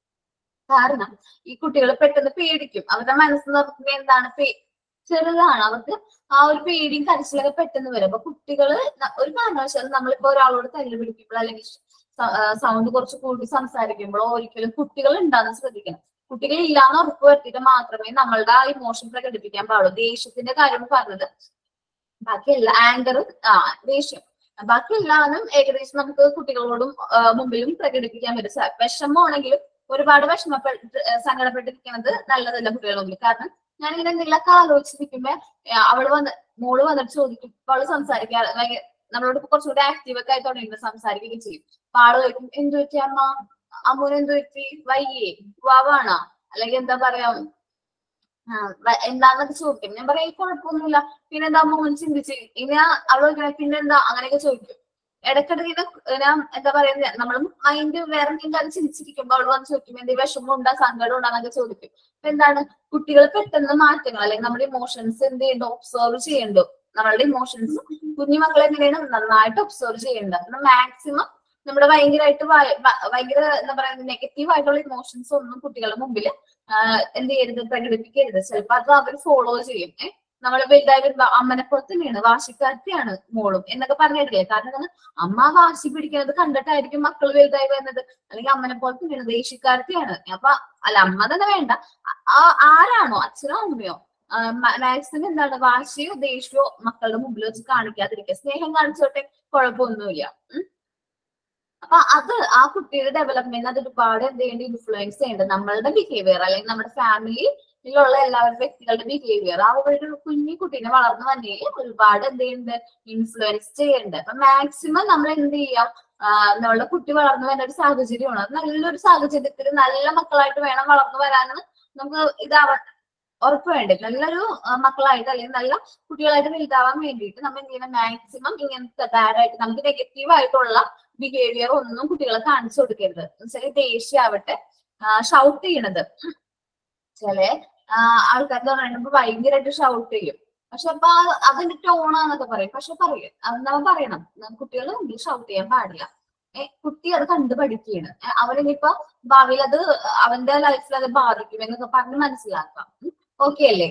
കാരണം ഈ കുട്ടികൾ പെട്ടെന്ന് പേടിക്കും അവരുടെ മനസ്സ് നോക്കുമ്പോ എന്താണ് പേ ചെറുതാണ് അവർക്ക് ആ ഒരു പേടിയും കരച്ചിലൊക്കെ പെട്ടെന്ന് വരും അപ്പൊ കുട്ടികള് ന- ഒരു കാരണവശാലും നമ്മളിപ്പോ ഒരാളോട് തല്ല് പിടിക്കുമ്പോൾ അല്ലെങ്കിൽ സൗണ്ട് കുറച്ച് കൂടി സംസാരിക്കുമ്പോഴോ ഒരിക്കലും കുട്ടികൾ ഉണ്ടാന്ന് ശ്രദ്ധിക്കണം കുട്ടികൾ ഇല്ലാന്ന് ഉറപ്പ് വരുത്തിയിട്ട് മാത്രമേ നമ്മളുടെ ആ ഇമോഷൻ പ്രകടിപ്പിക്കാൻ പാടുള്ളൂ ദേഷ്യത്തിന്റെ കാര്യം പറഞ്ഞത് ബാക്കി എല്ലാ ആങ്കറും ആ ദേഷ്യം ബാക്കി എല്ലാവരും ഏകദേശം നമുക്ക് കുട്ടികളോടും ആ, മുമ്പിലും പ്രകടിപ്പിക്കാൻ പറ്റും സ- വിഷമമാണെങ്കിലും ഒരുപാട് വിഷമപ്പെട്ട് ഏഹ് സങ്കടപ്പെട്ടിരിക്കുന്നത് നല്ലതല്ല കുട്ടികളുടെ മുമ്പിൽ കാരണം ഞാനിങ്ങനെ എന്തെങ്കിലുമൊക്കെ ആലോചിച്ചിരിക്കുമ്പോ ഏഹ് അവള് വന്ന് മോള് വന്നിട്ട് ചോദിക്കും അപ്പൊ അവള് സംസാരിക്കാറ് ഭയങ്കര നമ്മളോട് ഇപ്പൊ കുറച്ചുകൂടി ആക്റ്റീവ് ഒക്കെ ആയി തുടങ്ങിയിട്ട് സംസാരിക്കുകയും ചെയ്യും അപ്പൊ ആള് ചോദിക്കും എന്ത് പറ്റി അമ്മ അമ്മൂന് എന്ത് പറ്റി വയ്യേ വാവാണോ അല്ലെങ്കിൽ എന്താ പറയാ ആ, വ- എന്താന്നൊക്കെ ചോദിക്കും ഞാൻ പറയാം "ഏയ് കുഴപ്പമൊന്നുമില്ല പിന്നെന്താ മോൻ ചിന്തിച്ച് ഇനി ആ- അവള് ചോദിക്കണേ പിന്നെന്താ അങ്ങനെയൊക്കെ ചോദിക്കും ഇടയ്ക്കിടയ്ക്ക് ഇങ്ങനെ ഞാൻ എന്താ പറയുന്നത് നമ്മൾ മൈൻഡ് വേറെ എന്തെങ്കിലും കാര്യം ചിരിച്ചിരിക്കുമ്പോൾ അവള് വന്ന് ചോദിക്കും എന്തെങ്കിലും വിഷമം ഉണ്ടാ സങ്കടം ഉണ്ടാ എന്നൊക്കെ ചോദിക്കും അപ്പൊ എന്താണ് കുട്ടികൾ പെട്ടെന്ന് മാറ്റങ്ങൾ അല്ലെങ്കിൽ നമ്മുടെ ഇമോഷൻസ് എന്ത് ചെയ്യണ്ടോ ഒബ്സർവ് ചെയ്യണ്ടോ നമ്മളുടെ ഇമോഷൻസ് കുഞ്ഞുമക്കളെ എങ്ങനെയാണ് നന്നായിട്ട് ഒബ്സർവ് ചെയ്യേണ്ടത് മാക്സിമം നമ്മുടെ ഭയങ്കരമായിട്ട് ഭയ- ഭ- ഭയങ്കര എന്താ പറയുക നെഗറ്റീവ് ആയിട്ടുള്ള ഇമോഷൻസ് ഒന്നും കുട്ടികളുടെ മുമ്പിൽ എന്ത് ചെയ്യരുത് പ്രകടിപ്പിക്കരുത് ചിലപ്പോ അത് അവർ ഫോളോ ചെയ്യും ഏഹ് നമ്മള് വലുതായി വരുമ്പോ അമ്മനെ പോലെ തന്നെയാണ് വാശിക്കാരത്തിയാണ് മോളും എന്നൊക്കെ പറഞ്ഞിട്ടില്ലേ കാരണം എന്താണ് അമ്മ വാശി പിടിക്കുന്നത് കണ്ടിട്ടായിരിക്കും മക്കൾ വലുതായി വരുന്നത് അല്ലെങ്കിൽ അമ്മനെ പോലെ തന്നെയാണ് ദേഷ്യക്കാരത്തിയാണ് അപ്പൊ അല്ല അമ്മ തന്നെ വേണ്ട ആ- ആ- ആരാണോ അച്ഛനോ അമ്മയോ മാക്സിമം എന്താണ് വാശിയോ ദേഷ്യമോ മക്കളുടെ മുമ്പിൽ വെച്ച് കാണിക്കാതിരിക്കുക സ്നേഹം കാണിച്ചോട്ടെ കുഴപ്പമൊന്നുമില്ല ഉം. അപ്പൊ അത് ആ കുട്ടിയുടെ ഡെവലപ്മെന്റ് അത് ഒരുപാട് എന്ത് ചെയ്യേണ്ട ഇൻഫ്ലുവൻസ് ചെയ്യേണ്ടത് നമ്മളുടെ ബിഹേവിയർ അല്ലെങ്കിൽ നമ്മുടെ ഫാമിലിയിലുള്ള എല്ലാവരുടെ വ്യക്തികളുടെ ബിഹേവിയർ ആ ഒരു കുഞ്ഞു കുട്ടീനെ വളർന്നു വന്നതിൽ ഒരുപാട് എന്ത് ചെയ്യുന്നുണ്ട് ഇൻഫ്ലുവൻസ് ചെയ്യുന്നുണ്ട് അപ്പൊ മാക്സിമം നമ്മൾ എന്ത് ചെയ്യാം ആ, നമ്മളുടെ കുട്ടി വളർന്നു വരുന്ന ഒരു സാഹചര്യമാണ് അത് നല്ലൊരു സാഹചര്യത്തിൽ നല്ല മക്കളായിട്ട് വേണം വളർന്നു വരാനെന്ന് നമുക്ക് ഇതാവ ഉറപ്പ് വേണ്ടേ നല്ലൊരു ആ, മക്കളായിട്ട് അല്ലെങ്കിൽ നല്ല കുട്ടികളായിട്ട് വലുതാവാൻ വേണ്ടിയിട്ട് നമ്മൾ എന്ത് ചെയ്യണം മാക്സിമം ഇങ്ങനത്തെ ബാഡ് ആയിട്ട് നമുക്ക് നെഗറ്റീവ് ആയിട്ടുള്ള ബിഹേവിയർ ഒന്നും കുട്ടികളെ കാണിച്ചു കൊടുക്കരുത് എന്നുവെച്ചാൽ ദേഷ്യാവട്ടെ ഷൗട്ട് ചെയ്യണത് ചില ആൾക്കാർ പറയുമ്പോ ഭയങ്കരമായിട്ട് ഷൗട്ട് ചെയ്യും പക്ഷെ അപ്പൊ ആ- അതിന്റെ ടോണാന്നൊക്കെ പറയും പക്ഷെ പറയും അത് നമ്മൾ പറയണം കുട്ടികൾ മുമ്പിൽ ഷൗട്ട് ചെയ്യാൻ പാടില്ല ഏ, കുട്ടി അത് കണ്ടു പഠിക്കുകയാണ് ഏ, അവനിനിപ്പോ ഭാവിയിൽ അത് അവന്റെ ലൈഫിൽ അത് ബാധിക്കും എന്നൊക്കെ പറഞ്ഞ് മനസ്സിലാക്കാം ഓക്കെ അല്ലേ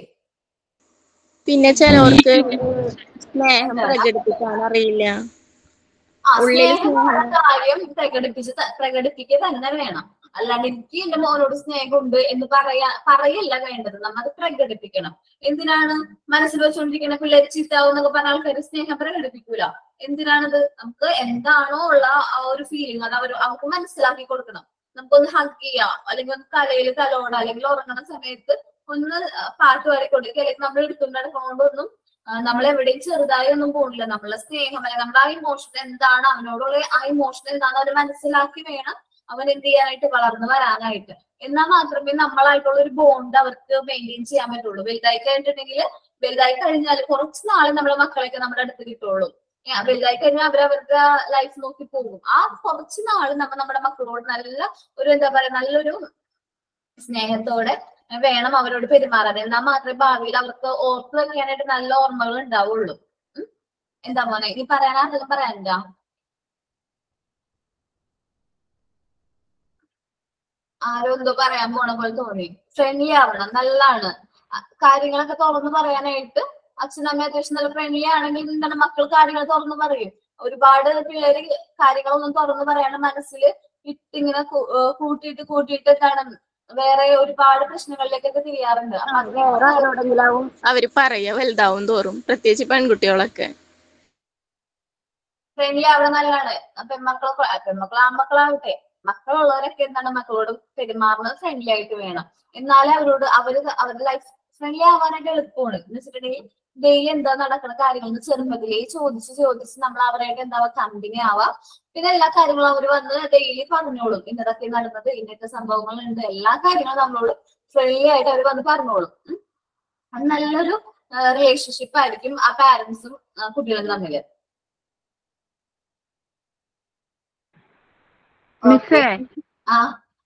പിന്നെ ചിലവർക്ക് സ്നേഹം പ്രകടിപ്പിക്കാൻ അറിയില്ല ആ ഉള്ളിൽ സ്നേഹം സ്നേഹം ഉള്ള കാര്യം പ്രകടിപ്പിച്ച് ത- പ്രകടിപ്പിക്കുക തന്നെ വേണം അല്ലാണ്ട് എനിക്ക് എന്റെ മോനോട് സ്നേഹമുണ്ട് എന്ന് പറയാ പറയല്ല വേണ്ടത് നമ്മ അത് പ്രകടിപ്പിക്കണം എന്തിനാണ് മനസ്സിൽ വെച്ചുകൊണ്ടിരിക്കുന്ന പിള്ളേര് ചീത്താവും എന്നൊക്കെ പറഞ്ഞ ആൾക്കാർ സ്നേഹം പ്രകടിപ്പിക്കൂല എന്തിനാണത് നമുക്ക് എന്താണോ ഉള്ള ആ ഒരു ഫീലിംഗ് അത് അവർ അവർക്ക് മനസ്സിലാക്കി കൊടുക്കണം നമുക്കൊന്ന് ഹഗ് ചെയ്യാം അല്ലെങ്കിൽ ഒന്ന് തലയിൽ തലോട അല്ലെങ്കിൽ ഉറങ്ങുന്ന സമയത്ത് ഒന്ന് പാട്ട് പാടിക്കൊണ്ടിരിക്കുക അല്ലെങ്കിൽ നമ്മൾ എടുത്തുകൊണ്ട് നടക്കുന്നതുകൊണ്ടൊന്നും നമ്മൾ എവിടെയും ചെറുതായി ഒന്നും പോണില്ല നമ്മളെ സ്നേഹം അല്ലെങ്കിൽ നമ്മുടെ ആ ഇമോഷൻ എന്താണ് അവനോടുള്ള ആ ഇമോഷൻ എന്താണെന്ന് അവർ മനസ്സിലാക്കി വേണം അവൻ എന്ത് ചെയ്യാനായിട്ട് വളർന്നു വരാനായിട്ട് എന്നാൽ മാത്രമേ നമ്മളായിട്ടുള്ള ഒരു ബോണ്ട് അവർക്ക് മെയിൻറ്റെയിൻ ചെയ്യാൻ പറ്റുള്ളൂ വലുതായി കഴിഞ്ഞിട്ടുണ്ടെങ്കിൽ വലുതായി കഴിഞ്ഞാൽ കുറച്ച് നാളെ നമ്മുടെ മക്കളെയൊക്കെ നമ്മുടെ അടുത്ത് കിട്ടുള്ളൂ ഏ, വലുതായി കഴിഞ്ഞാൽ അവർ അവരുടെ ലൈഫ് നോക്കി പോകും ആ കുറച്ച് നാള് നമ്മ നമ്മുടെ മക്കളോട് നല്ല ഒരു എന്താ പറയാ നല്ലൊരു സ്നേഹത്തോടെ വേണം അവരോട് പെരുമാറാൻ എന്നാൽ മാത്രമേ ഭാവിയിൽ അവർക്ക് ഓർത്ത് വെക്കാനായിട്ട് നല്ല ഓർമ്മകൾ ഉണ്ടാവുള്ളൂ ഉം. എന്താ മോനെ ഇനി പറയാനാ എന്തെങ്കിലും പറയാനുണ്ടോ ആരോ എന്തോ പറയാൻ പോണ പോലെ തോന്നി ഫ്രണ്ട്ലി ആവണം നല്ലതാണ് അ- കാര്യങ്ങളൊക്കെ തുറന്നു പറയാനായിട്ട് അച്ഛനമ്മ അത്യാവശ്യം നല്ല ഫ്രണ്ട്ലി ആണെങ്കിൽ എന്താണ് മക്കൾ കാര്യങ്ങൾ തുറന്നു പറയും ഒരുപാട് പിള്ളേര് കാര്യങ്ങളൊന്നും തുറന്നു പറയാണ്ട് മനസ്സിൽ ഇട്ടിങ്ങനെ കൂ- ഏഹ് കൂട്ടിയിട്ട് കൂട്ടിയിട്ട് എന്താണ് വേറെ ഒരുപാട് പ്രശ്നങ്ങളിലേക്കൊക്കെ തിരിയാറുണ്ട് അപ്പൊ ആ, അത് വേറെ ആരോടെങ്കിലും അവര് പറയാ വലുതാവും തോറും പ്രത്യേകിച്ച് പെൺകുട്ടികളൊക്കെ ഫ്രണ്ട്ലി അവിടെ നല്ലതാണ് പെൺമക്കളൊക്കെ ആ, പെൺമക്കൾ ആൺമക്കളാവട്ടെ മക്കളുള്ളവരൊക്കെ എന്താണ് മക്കളോട് പെരുമാറുന്നത് ഫ്രണ്ട്ലി ആയിട്ട് വേണം എന്നാലേ അവരോട് അവര് അവരുടെ ലൈഫ് ഫ്രണ്ട്ലി ആവാനായിട്ട് എളുപ്പമാണ് എന്ന് വെച്ചിട്ടുണ്ടെങ്കിൽ ഡെയിലി എന്താ നടക്കുന്ന കാര്യങ്ങൾ ചെറുപ്പത്തിലേ ചോദിച്ച് ചോദിച്ച് നമ്മൾ അവരായിട്ട് എന്താ കമ്പനി ആവാം പിന്നെ എല്ലാ കാര്യങ്ങളും അവർ വന്ന് ഡെയിലി പറഞ്ഞോളും ഇന്നതൊക്കെ നടന്നത് ഇന്നത്തെ സംഭവങ്ങളുണ്ട് എല്ലാ കാര്യങ്ങളും നമ്മളോട് ഫ്രണ്ട്ലി ആയിട്ട് അവർ വന്ന് പറഞ്ഞോളും ഉം. അത് നല്ലൊരു റിലേഷൻഷിപ്പ് ആയിരിക്കും ആ പാരന്റ്സും കുട്ടികളും തമ്മില് മിസ്സേ ആ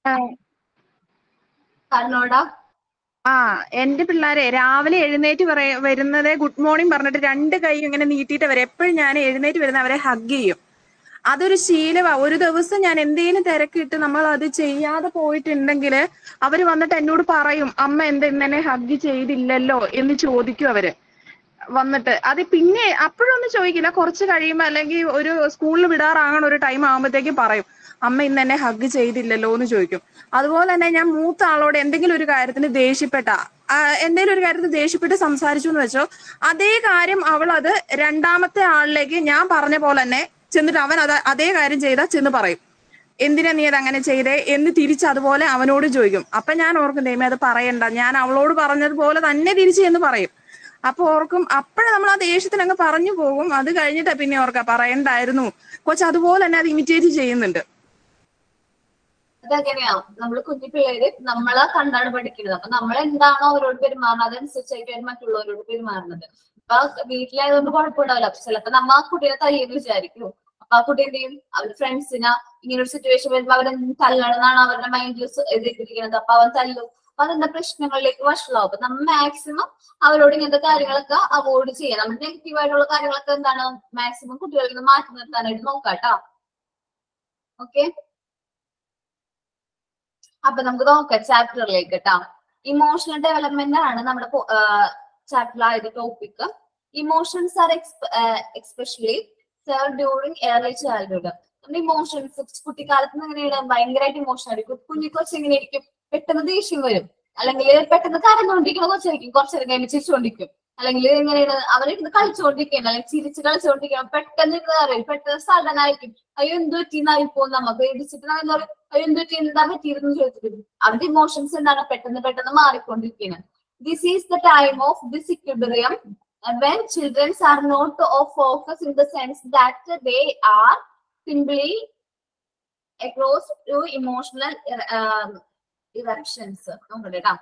പറഞ്ഞോടാ ആ എന്റെ പിള്ളേരെ രാവിലെ എഴുന്നേറ്റ് പറയ വരുന്നതേ ഗുഡ് മോർണിംഗ് പറഞ്ഞിട്ട് രണ്ട് കൈ ഇങ്ങനെ നീട്ടിയിട്ട് വരെ എപ്പോഴും ഞാൻ എഴുന്നേറ്റ് വരുന്ന അവരെ ഹഗ് ചെയ്യും അതൊരു ശീലമാ ഒരു ദിവസം ഞാൻ എന്തേലും തിരക്കിട്ട് നമ്മൾ അത് ചെയ്യാതെ പോയിട്ടുണ്ടെങ്കിൽ അവര് വന്നിട്ട് എന്നോട് പറയും അമ്മ എന്താ ഇന്നെ ഹഗ് ചെയ്തില്ലല്ലോ എന്ന് ചോദിക്കും അവര് വന്നിട്ട് അത് പിന്നെ അപ്പോഴൊന്നും ചോദിക്കില്ല കുറച്ച് കഴിയുമ്പോ അല്ലെങ്കിൽ ഒരു സ്കൂളിൽ വിടാറാകണ ഒരു ടൈം ആകുമ്പോഴത്തേക്കും പറയും അമ്മ ഇന്ന് എന്നെ ഹഗ് ചെയ്തില്ലല്ലോ എന്ന് ചോദിക്കും അതുപോലെ തന്നെ ഞാൻ മൂത്ത ആളോട് എന്തെങ്കിലും ഒരു കാര്യത്തിന് ദേഷ്യപ്പെട്ട ആ, എന്തെങ്കിലും ഒരു കാര്യത്തിന് ദേഷ്യപ്പെട്ട് സംസാരിച്ചു എന്ന് വെച്ചോ അതേ കാര്യം അവൾ അത് രണ്ടാമത്തെ ആളിലേക്ക് ഞാൻ പറഞ്ഞ പോലെ തന്നെ ചെന്നിട്ട് അവൻ അത് അതേ കാര്യം ചെയ്താൽ ചെന്ന് പറയും എന്തിനാ നീ അത് അങ്ങനെ ചെയ്തേ എന്ന് തിരിച്ച് അതുപോലെ അവനോട് ചോദിക്കും അപ്പൊ ഞാൻ ഓർക്കും ദൈവമേ അത് പറയണ്ട ഞാൻ അവളോട് പറഞ്ഞതുപോലെ തന്നെ തിരിച്ച് എന്ന് പറയും അപ്പൊ ഓർക്കും അപ്പോഴേ നമ്മൾ ആ ദേഷ്യത്തിന് അങ്ങ് പറഞ്ഞു പോകും അത് കഴിഞ്ഞിട്ടാ പിന്നെ ഓർക്ക പറയണ്ടായിരുന്നു കൊച്ചു അതുപോലെ തന്നെ അത് ഇമിറ്റേറ്റ് ചെയ്യുന്നുണ്ട് അതങ്ങനെയാവും നമ്മൾ കുഞ്ഞു പിള്ളേര് നമ്മളെ കണ്ടാണ് പഠിക്കുന്നത് അപ്പൊ നമ്മൾ എന്താണോ അവരോട് പെരുമാറുന്നത് അതനുസരിച്ചായിട്ട് മറ്റുള്ളവരോട് പെരുമാറുന്നത് അപ്പൊ വീട്ടിലായതുകൊണ്ട് കുഴപ്പമുണ്ടാവില്ല അപ്പൊ ചിലപ്പോ നമ്മ ആ കുട്ടീനെ തയ്യെന്ന് വിചാരിക്കും അപ്പൊ ആ കുട്ടി എന്ത് ചെയ്യും അവരുടെ ഫ്രണ്ട്സിന് ഇങ്ങനെ ഒരു സിറ്റുവേഷൻ വരുമ്പോ അവരെ തല്ലണമെന്നാണ് അവരുടെ മൈൻഡിൽ എതിർത്തിരിക്കുന്നത് അപ്പൊ അവൻ തല്ലും അപ്പൊ അതെന്താ പ്രശ്നങ്ങളിലേക്ക് വഷളാവും അപ്പൊ നമ്മൾ മാക്സിമം അവരോട് ഇങ്ങനത്തെ കാര്യങ്ങളൊക്കെ അവോയ്ഡ് ചെയ്യാം നമ്മൾ നെഗറ്റീവ് ആയിട്ടുള്ള കാര്യങ്ങളൊക്കെ എന്താണ് മാക്സിമം കുട്ടികളിൽ നിന്ന് മാറ്റി നിർത്താനായിട്ട് നോക്കാട്ടോ ഓക്കെ അപ്പൊ നമുക്ക് നോക്കാം ചാപ്റ്ററിലേക്ക് കേട്ടോ ഇമോഷണൽ ഡെവലപ്മെന്റ് ആണ് നമ്മുടെ ചാപ്റ്ററിലായത് ടോപ്പിക് ഇമോഷൻസ് ആർ എക്സ്പെഷ്യലി സെർ ഡ്യൂറിങ് ഏർലി ചൈൽഡ്ഹുഡ് നമ്മുടെ ഇമോഷൻസ് കുട്ടിക്കാലത്ത് നിന്ന് എങ്ങനെയാണ് ഭയങ്കരമായിട്ട് ഇമോഷൻ ആയിരിക്കും കുഞ്ഞി കൊച്ചു എങ്ങനെയായിരിക്കും പെട്ടെന്ന് ദേഷ്യം വരും അല്ലെങ്കിൽ പെട്ടെന്ന് കരഞ്ഞുകൊണ്ടിരിക്കുന്ന കൊച്ചായിരിക്കും കുറച്ചേരം കഴിയുമ്പോൾ ചിരിച്ചുകൊണ്ടിരിക്കും അല്ലെങ്കിൽ എങ്ങനെയാണ് അവരിരുന്ന് കളിച്ചുകൊണ്ടിരിക്കുകയാണ് അല്ലെങ്കിൽ ചിരിച്ച് കളിച്ചുകൊണ്ടിരിക്കണം പെട്ടെന്ന് ഇരുന്ന് കരയും പെട്ടെന്ന് സഡൻ ആയിരിക്കും അയ്യോ എന്ത് പറ്റിയെന്നായി പോകും നമുക്ക് ഇടിച്ചിട്ട് നമ്മൾ എന്താ പറയും അയ്യോ എന്ത് പറ്റി എന്താ പറ്റിയിരുന്നു ചോദിച്ചിട്ട് അവരുടെ ഇമോഷൻസ് എന്താണ് പെട്ടെന്ന് പെട്ടെന്ന് മാറിക്കൊണ്ടിരിക്കുന്നത് this is the time of this equilibrium when children are not of focus in the sense that they are simply across to emotional um, eruptions നോക്കട്ടെ ട്ടോ.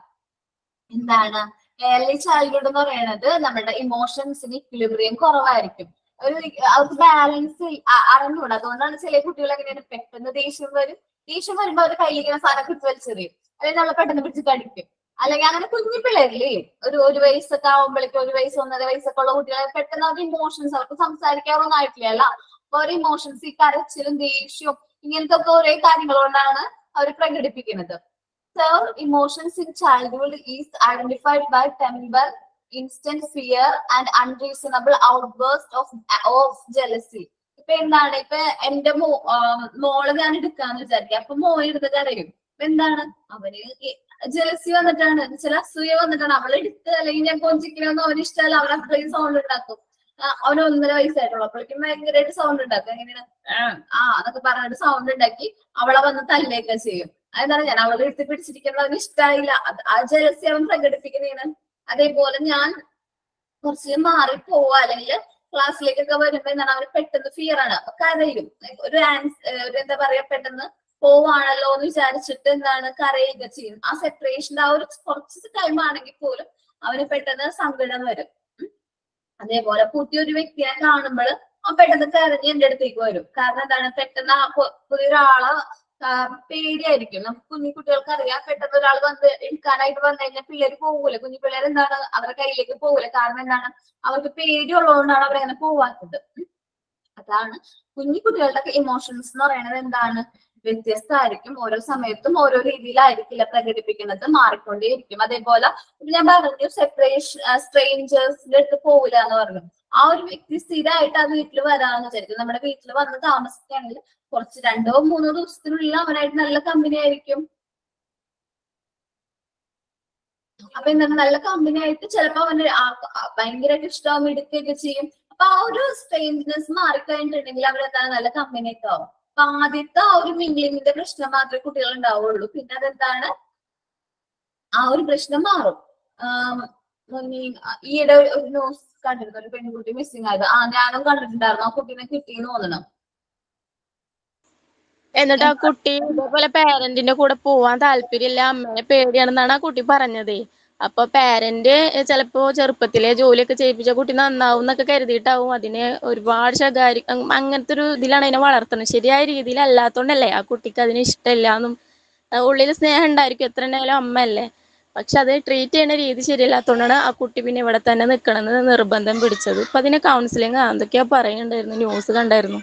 എന്താണ് ഏർലി ചൈൽഡ്ഹുഡ് എന്ന് പറയുന്നത് നമ്മുടെ ഇമോഷൻസിന് ഇക്വിലിബ്രിയം കുറവായിരിക്കും ഒരു അവർക്ക് ബാലൻസ് അറിഞ്ഞൂടാ അതുകൊണ്ടാണ് ചില കുട്ടികൾ എങ്ങനെയാണ് പെട്ടെന്ന് ദേഷ്യം വരും ദേഷ്യം വരുമ്പോ അവർ കയ്യിലിരിക്കുന്ന സാധനം കുത്തി വലിച്ചെറിയും അല്ലെങ്കിൽ നമ്മളെ പെട്ടെന്ന് പിടിച്ച് കടിക്കും അല്ലെങ്കിൽ അങ്ങനെ കുഞ്ഞു പിള്ളേരില്ലേ ഒരു ഒരു വയസ്സൊക്കെ ആവുമ്പോഴേക്കും ഒരു വയസ്സ് ഒന്നര വയസ്സൊക്കെ ഉള്ള കുട്ടികളെ പെട്ടെന്ന് അവരുടെ ഇമോഷൻസ് അവർക്ക് സംസാരിക്കാറൊന്നും ആയിട്ടില്ല അപ്പൊ അവരുടെ ഇമോഷൻസ് ഈ കരച്ചിലും ദേഷ്യവും ഇങ്ങനത്തെ ഒക്കെ ഓരോ കാര്യങ്ങൾ കൊണ്ടാണ് അവർ പ്രകടിപ്പിക്കുന്നത് So emotions in childhood is identified by temper, instant fear, and unreasonable outburst of of jealousy. ഇപ്പൊ എന്താണ് ഇപ്പൊ എന്റെ മോ ആ, മോള് ഞാൻ എടുക്കാന്ന് വിചാരിക്കുക അപ്പൊ മോൻ എടുത്ത് കരയും ഇപ്പൊ എന്താണ് അവന് ജലസി വന്നിട്ടാണ് ചില അസൂയ വന്നിട്ടാണ് അവൾ എടുത്ത് അല്ലെങ്കിൽ ഞാൻ കൊഞ്ചിക്കണമെന്ന് അവന് ഇഷ്ടമല്ല അവൻ അത്രയും സൗണ്ട് ഉണ്ടാക്കും ആ, അവന് ഒന്നര വയസ്സായിട്ടുള്ളൂ അപ്പോഴേക്കും ഭയങ്കരമായിട്ട് സൗണ്ട് ഉണ്ടാക്കും എങ്ങനെയാണ് ആ, ആ എന്നൊക്കെ പറഞ്ഞിട്ട് സൗണ്ട് ഉണ്ടാക്കി അവളെ വന്ന് തല്ലുകയൊക്കെ ചെയ്യും അതെന്താണ് ഞാൻ അവളെ എടുത്ത് പിടിച്ചിരിക്കുന്നത് അവന് ഇഷ്ടമായില്ല അത് ആ ജലസി അവൻ പ്രകടിപ്പിക്കുന്നതാണ് അതേപോലെ ഞാൻ കുറച്ച് മാറി പോവാ അല്ലെങ്കിൽ ക്ലാസ്സിലേക്കൊക്കെ വരുമ്പോ എന്താണ് അവന് പെട്ടെന്ന് ഫിയർ ആണ് അപ്പൊ കരയും ഒരു ആൻസ് ഒരു എന്താ പറയാ പെട്ടെന്ന് പോവാണല്ലോ എന്ന് വിചാരിച്ചിട്ട് എന്താണ് കരയുക ചെയ്യും ആ സെപ്പറേഷന്റെ ആ ഒരു കുറച്ച് ടൈം ആണെങ്കിൽ പോലും അവന് പെട്ടെന്ന് സങ്കടം വരും ഉം. അതേപോലെ പുതിയൊരു വ്യക്തിയെ കാണുമ്പോൾ അവൻ പെട്ടെന്ന് കരഞ്ഞ് എന്റെ അടുത്തേക്ക് വരും കാരണം എന്താണ് പെട്ടെന്ന് ആ പു- പുതിയൊരാളെ ആ, പേടിയായിരിക്കും നമുക്ക് കുഞ്ഞു കുട്ടികൾക്ക് അറിയാം പെട്ടെന്ന് ഒരാൾ വന്ന് എടുക്കാനായിട്ട് വന്നു കഴിഞ്ഞാൽ പിള്ളേര് പോകൂല കുഞ്ഞു പിള്ളേർ എന്താണ് അവരുടെ കയ്യിലേക്ക് പോകൂല കാരണം എന്താണ് അവർക്ക് പേടിയുള്ളതുകൊണ്ടാണ് അവരങ്ങനെ പോവാത്തത് ഉം. അതാണ് കുഞ്ഞു കുട്ടികളുടെ ഇമോഷൻസ് എന്ന് പറയുന്നത് എന്താണ് വ്യത്യസ്തമായിരിക്കും ഓരോ സമയത്തും ഓരോ രീതിയിലായിരിക്കില്ല പ്രകടിപ്പിക്കുന്നത് മാറിക്കൊണ്ടേയിരിക്കും അതേപോലെ ഇപ്പൊ ഞാൻ പറഞ്ഞു സെപ്പറേഷൻ സ്ട്രേഞ്ചേഴ്സിന്റെ അടുത്ത് പോവില്ല എന്ന് പറഞ്ഞു ആ ഒരു വ്യക്തി സ്ഥിരമായിട്ട് ആ വീട്ടിൽ വരാന്ന് വിചാരിക്കും നമ്മുടെ വീട്ടിൽ വന്ന് താമസിക്കുകയാണെങ്കിൽ കുറച്ച് രണ്ടോ മൂന്നോ ദിവസത്തിനുള്ളിൽ അവനായിട്ട് നല്ല കമ്പനി ആയിരിക്കും അപ്പൊ എന്താണ് നല്ല കമ്പനി ആയിട്ട് ചിലപ്പോ അവന് ആ- ആ ഭയങ്കരമായിട്ട് ഇഷ്ടമാവും എടുക്കുകയൊക്കെ ചെയ്യും അപ്പൊ ആ ഒരു സ്ട്രേഞ്ച്നെസ് മാറിക്കഴിഞ്ഞിട്ടുണ്ടെങ്കിൽ അവരെന്താണ് നല്ല കമ്പനിയൊക്കെ ആവും അപ്പൊ ആദ്യത്തെ ആ ഒരു മിംഗ്ലിങ്ങിന്റെ പ്രശ്നം മാത്രമേ കുട്ടികൾ ഉണ്ടാവുള്ളൂ പിന്നെ അതെന്താണ് ആ ഒരു പ്രശ്നം മാറും ആം, മുന്നേ ഈയിടെ ഒരു- ഒരു ന്യൂസ് കണ്ടിരുന്നു ഒരു പെൺകുട്ടി മിസ്സിംഗ് ആയത് ആ ഞാനും കണ്ടിട്ടുണ്ടായിരുന്നു ആ കുട്ടീനെ കിട്ടിയെന്ന് തോന്നണം എന്നിട്ട് ആ കുട്ടി ഇതേപോലെ പേരന്റിന്റെ കൂടെ പോവാൻ താല്പര്യമില്ല അമ്മേനെ പേടിയാണെന്നാണ് ആ കുട്ടി പറഞ്ഞതേ അപ്പൊ പാരന്റ് ചിലപ്പോ ചെറുപ്പത്തിലെ ജോലിയൊക്കെ ചെയ്യിപ്പിച്ച കുട്ടി നന്നാവും എന്നൊക്കെ കരുതിയിട്ടാവും അതിനെ ഒരുപാട് ശകാരി അങ് അങ്ങനത്തെ ഒരു ഇതിലാണ് അതിനെ വളർത്തുന്നത് ശരിയായ രീതിയിൽ അല്ലാത്തോണ്ടല്ലേ ആ കുട്ടിക്ക് അതിന് ഇഷ്ടമില്ല എന്നും ഉള്ളിൽ സ്നേഹം ഉണ്ടായിരിക്കും എത്ര ഉണ്ടായാലും അമ്മയല്ലേ പക്ഷെ അത് ട്രീറ്റ് ചെയ്യുന്ന രീതി ശരിയല്ലാത്തോണ്ടാണ് ആ കുട്ടി പിന്നെ ഇവിടെ തന്നെ നിക്കണമെന്ന് നിർബന്ധം പിടിച്ചത് ഇപ്പൊ അതിന് കൗൺസിലിംഗ് എന്തൊക്കെയാ പറയുന്നുണ്ടായിരുന്നു ന്യൂസ് കണ്ടായിരുന്നു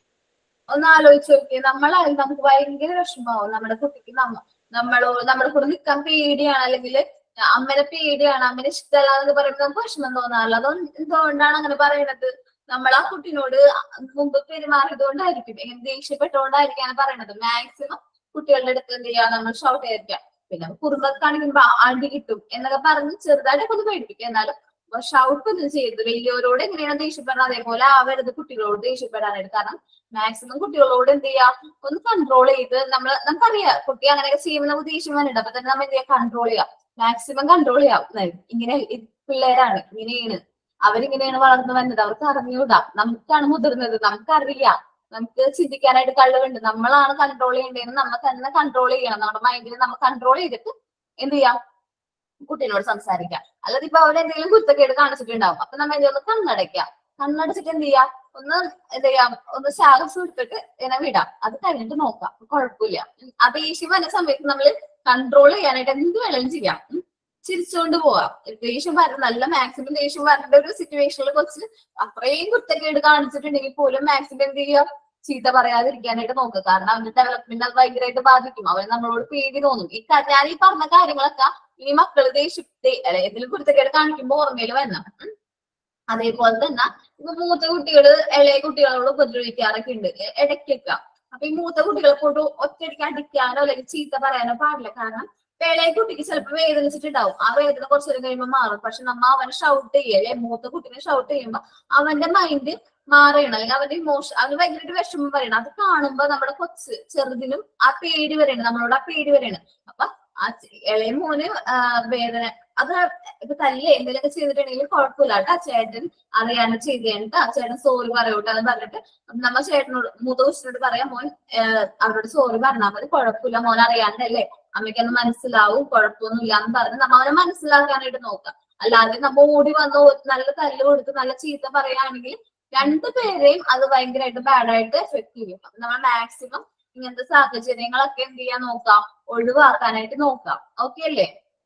ഒന്ന് ആലോചിച്ച് നോക്കിയേ നമ്മളായാലും നമുക്ക് ഭയങ്കര വിഷമാവും നമ്മുടെ കുട്ടിക്ക് നമ്മ നമ്മളോ നമ്മുടെ കൂടെ നിൽക്കാൻ പേടിയാണ് അല്ലെങ്കിൽ അമ്മനെ പേടിയാണ് അമ്മനെ ഇഷ്ടമല്ല എന്ന് പറയുമ്പോൾ നമുക്ക് വിഷമം തോന്നാറില്ല അത് എന്തുകൊണ്ടാണ് അങ്ങനെ പറയുന്നത് നമ്മൾ ആ കുട്ടീനോട് മുമ്പ് പെരുമാറിയത് കൊണ്ടായിരിക്കും എങ്ങനെ ദേഷ്യപ്പെട്ടുകൊണ്ടായിരിക്കാണ് പറയണത് മാക്സിമം കുട്ടികളുടെ അടുത്ത് എന്ത് ചെയ്യാ നമ്മൾ ഷൗട്ട് ചെയ്തിരിക്കാം പിന്നെ കുറുമ്പൊക്കെ കാണിക്കുമ്പോ അടി കിട്ടും എന്നൊക്കെ പറഞ്ഞ് ചെറുതായിട്ടൊക്കെ ഒന്ന് പേടിപ്പിക്കും എന്നാലും ഷൗട്ട് ഒന്നും ചെയ്യരുത് വലിയവരോട് എങ്ങനെയാണ് ദേഷ്യപ്പെടുന്നത് അതേപോലെ ആവരുത് കുട്ടികളോട് ദേഷ്യപ്പെടാനായിട്ട് കാരണം മാക്സിമം കുട്ടികളോട് എന്ത് ചെയ്യാ ഒന്ന് കൺട്രോൾ ചെയ്ത് നമ്മൾ നമുക്കറിയാം കുട്ടി അങ്ങനെയൊക്കെ ചെയ്യുമ്പോൾ നമുക്ക് ദേഷ്യം വരുന്നുണ്ട് അപ്പൊ തന്നെ നമ്മൾ എന്ത് ചെയ്യാം കൺട്രോൾ ചെയ്യാം മാക്സിമം കൺട്രോൾ ചെയ്യാം ഉം, ഇങ്ങനെ ഈ പിള്ളേരാണ് ഇങ്ങനെയാണ് അവരിങ്ങനെയാണ് വളർന്നു വന്നത് അവർക്ക് അറിഞ്ഞൂടാ നമുക്കാണ് മുതിർന്നത് നമുക്കറിയാം നമുക്ക് ചിന്തിക്കാനായിട്ട് കഴിവുണ്ട് നമ്മളാണ് കൺട്രോൾ ചെയ്യേണ്ടതെന്ന് നമ്മൾ തന്നെ കൺട്രോൾ ചെയ്യണം നമ്മുടെ മൈൻഡിൽ നമ്മൾ കൺട്രോൾ ചെയ്തിട്ട് എന്ത് ചെയ്യാം കുട്ടീനോട് സംസാരിക്കാം അല്ലാതെ ഇപ്പൊ അവരെന്തെങ്കിലും കുരുത്തക്കേട് കാണിച്ചിട്ടുണ്ടാവും അപ്പൊ നമ്മൾ എന്തെങ്കിലും ഒന്ന് കണ്ണടയ്ക്കാം കണ്ണടച്ചിട്ട് എന്ത് ചെയ്യാം ഒന്ന് എന്ത് ചെയ്യാം ഒന്ന് ശ്വാസം എടുത്തിട്ട് ഇങ്ങനെ വിടാം അത് കഴിഞ്ഞിട്ട് നോക്കാം കുഴപ്പമില്ല ഉം. ആ ദേഷ്യം വരുന്ന സമയത്ത് നമ്മൾ കൺട്രോൾ ചെയ്യാനായിട്ട് എന്ത് വേണമെങ്കിലും ചെയ്യാം ഉം. ചിരിച്ചുകൊണ്ട് പോവാം ദേഷ്യം വരണം നല്ല മാക്സിമം ദേഷ്യം വരേണ്ട ഒരു സിറ്റുവേഷനിൽ കുറച്ച് അത്രയും കുറ്റക്കേട് കാണിച്ചിട്ടുണ്ടെങ്കിൽ പോലും മാക്സിമം എന്ത് ചെയ്യുക ചീത്ത പറയാതിരിക്കാനായിട്ട് നോക്കുക കാരണം അവന്റെ ഡെവലപ്മെന്റ് അത് ഭയങ്കരമായിട്ട് ബാധിക്കും അവന് നമ്മളോട് പേടി തോന്നും ഈ ക- ഞാൻ ഈ പറഞ്ഞ കാര്യങ്ങളൊക്കെ ഈ മക്കള് ദേഷ്യ ദേ- അല്ല എന്തെങ്കിലും കുരുത്തക്കേട് കാണിക്കുമ്പോ ഓർമ്മയിൽ വരണം ഉം. അതേപോലെ തന്നെ ഇപ്പൊ മൂത്ത കുട്ടികള് ഇളയ കുട്ടികളോട് ഉപദ്രവിക്കാറൊക്കെ ഉണ്ട് എ- ഇടയ്ക്കൊക്കെ അപ്പൊ ഈ മൂത്ത കുട്ടികളെ കൊണ്ട് ഒറ്റയടിക്ക് അടിക്കാനോ അല്ലെങ്കിൽ ചീത്ത പറയാനോ പാടില്ല കാരണം ഇപ്പൊ ഇളയ കുട്ടിക്ക് ചിലപ്പോൾ വേദനിച്ചിട്ടുണ്ടാവും ആ വേദന കുറച്ചു നേരം കഴിയുമ്പോൾ മാറും പക്ഷെ നമ്മ അവനെ ഷൗട്ട് ചെയ്യല്ലേ മൂത്ത കുട്ടിനെ ഷൗട്ട് ചെയ്യുമ്പോ അവന്റെ മൈൻഡ് മാറിയണം അല്ലെങ്കിൽ അവന്റെ ഇമോഷൻ അവന് ഭയങ്കരമായിട്ട് വിഷമം പറയണം അത് കാണുമ്പോ നമ്മുടെ കൊച്ച് ചെറുതിനും ആ പേടി വരെയാണ് നമ്മളോട് ആ പേടി വരെയാണ് അപ്പൊ ആ ചെ- ഇളയ മോന് ആ, വേദന അത് ഇപ്പൊ തല്ലേ എന്തെങ്കിലുമൊക്കെ ചെയ്തിട്ടുണ്ടെങ്കിൽ കുഴപ്പമില്ല കേട്ടോ ആ ചേട്ടൻ അറിയാണ്ട് ചെയ്തേണ്ട ആ ചേട്ടൻ സോറി പറയൂട്ടോ എന്ന് പറഞ്ഞിട്ട് നമ്മ ചേട്ടനോട് മൂത്ത കൊച്ചിനോട് പറയാം മോൻ ഏഹ്, അവരോട് സോറി പറഞ്ഞാൽ മതി കുഴപ്പമില്ല മോൻ അറിയാണ്ടല്ലേ അമ്മയ്ക്കൊന്ന് മനസ്സിലാവും കുഴപ്പമൊന്നുമില്ല എന്ന് പറഞ്ഞ് നമ്മ അവനെ മനസ്സിലാക്കാനായിട്ട് നോക്കാം അല്ലാതെ നമ്മ ഓടി വന്ന് ഒരു നല്ല തല്ല് കൊടുത്ത് നല്ല ചീത്ത പറയുകയാണെങ്കിൽ രണ്ടുപേരെയും അത് ഭയങ്കരമായിട്ട് ബാഡായിട്ട് എഫക്ട് ചെയ്യും അപ്പൊ നമ്മൾ മാക്സിമം ഇങ്ങനത്തെ സാഹചര്യങ്ങളൊക്കെ എന്ത് ചെയ്യാൻ നോക്കാം ഒഴിവാക്കാനായിട്ട് നോക്കാം ഓക്കെ അല്ലേ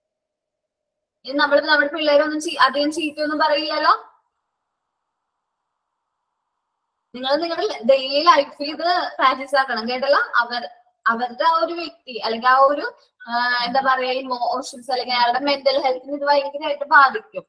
ഇനി നമ്മൾ നമ്മുടെ പിള്ളേരൊന്നും ചീ- അധികം ചീത്തയൊന്നും പറയില്ലല്ലോ നിങ്ങൾ നിങ്ങളുടെ ഡെയിലി ലൈഫിൽ ഇത് പ്രാക്ടീസ് ആക്കണം കേട്ടല്ലോ അവർ അവരുടെ ആ ഒരു വ്യക്തി അല്ലെങ്കിൽ ആ ഒരു ആ, എന്താ പറയാ ഇമോഷൻസ് അല്ലെങ്കിൽ അയാളുടെ മെന്റൽ ഹെൽത്തിന് ഇത് ഭയങ്കരമായിട്ട് ബാധിക്കും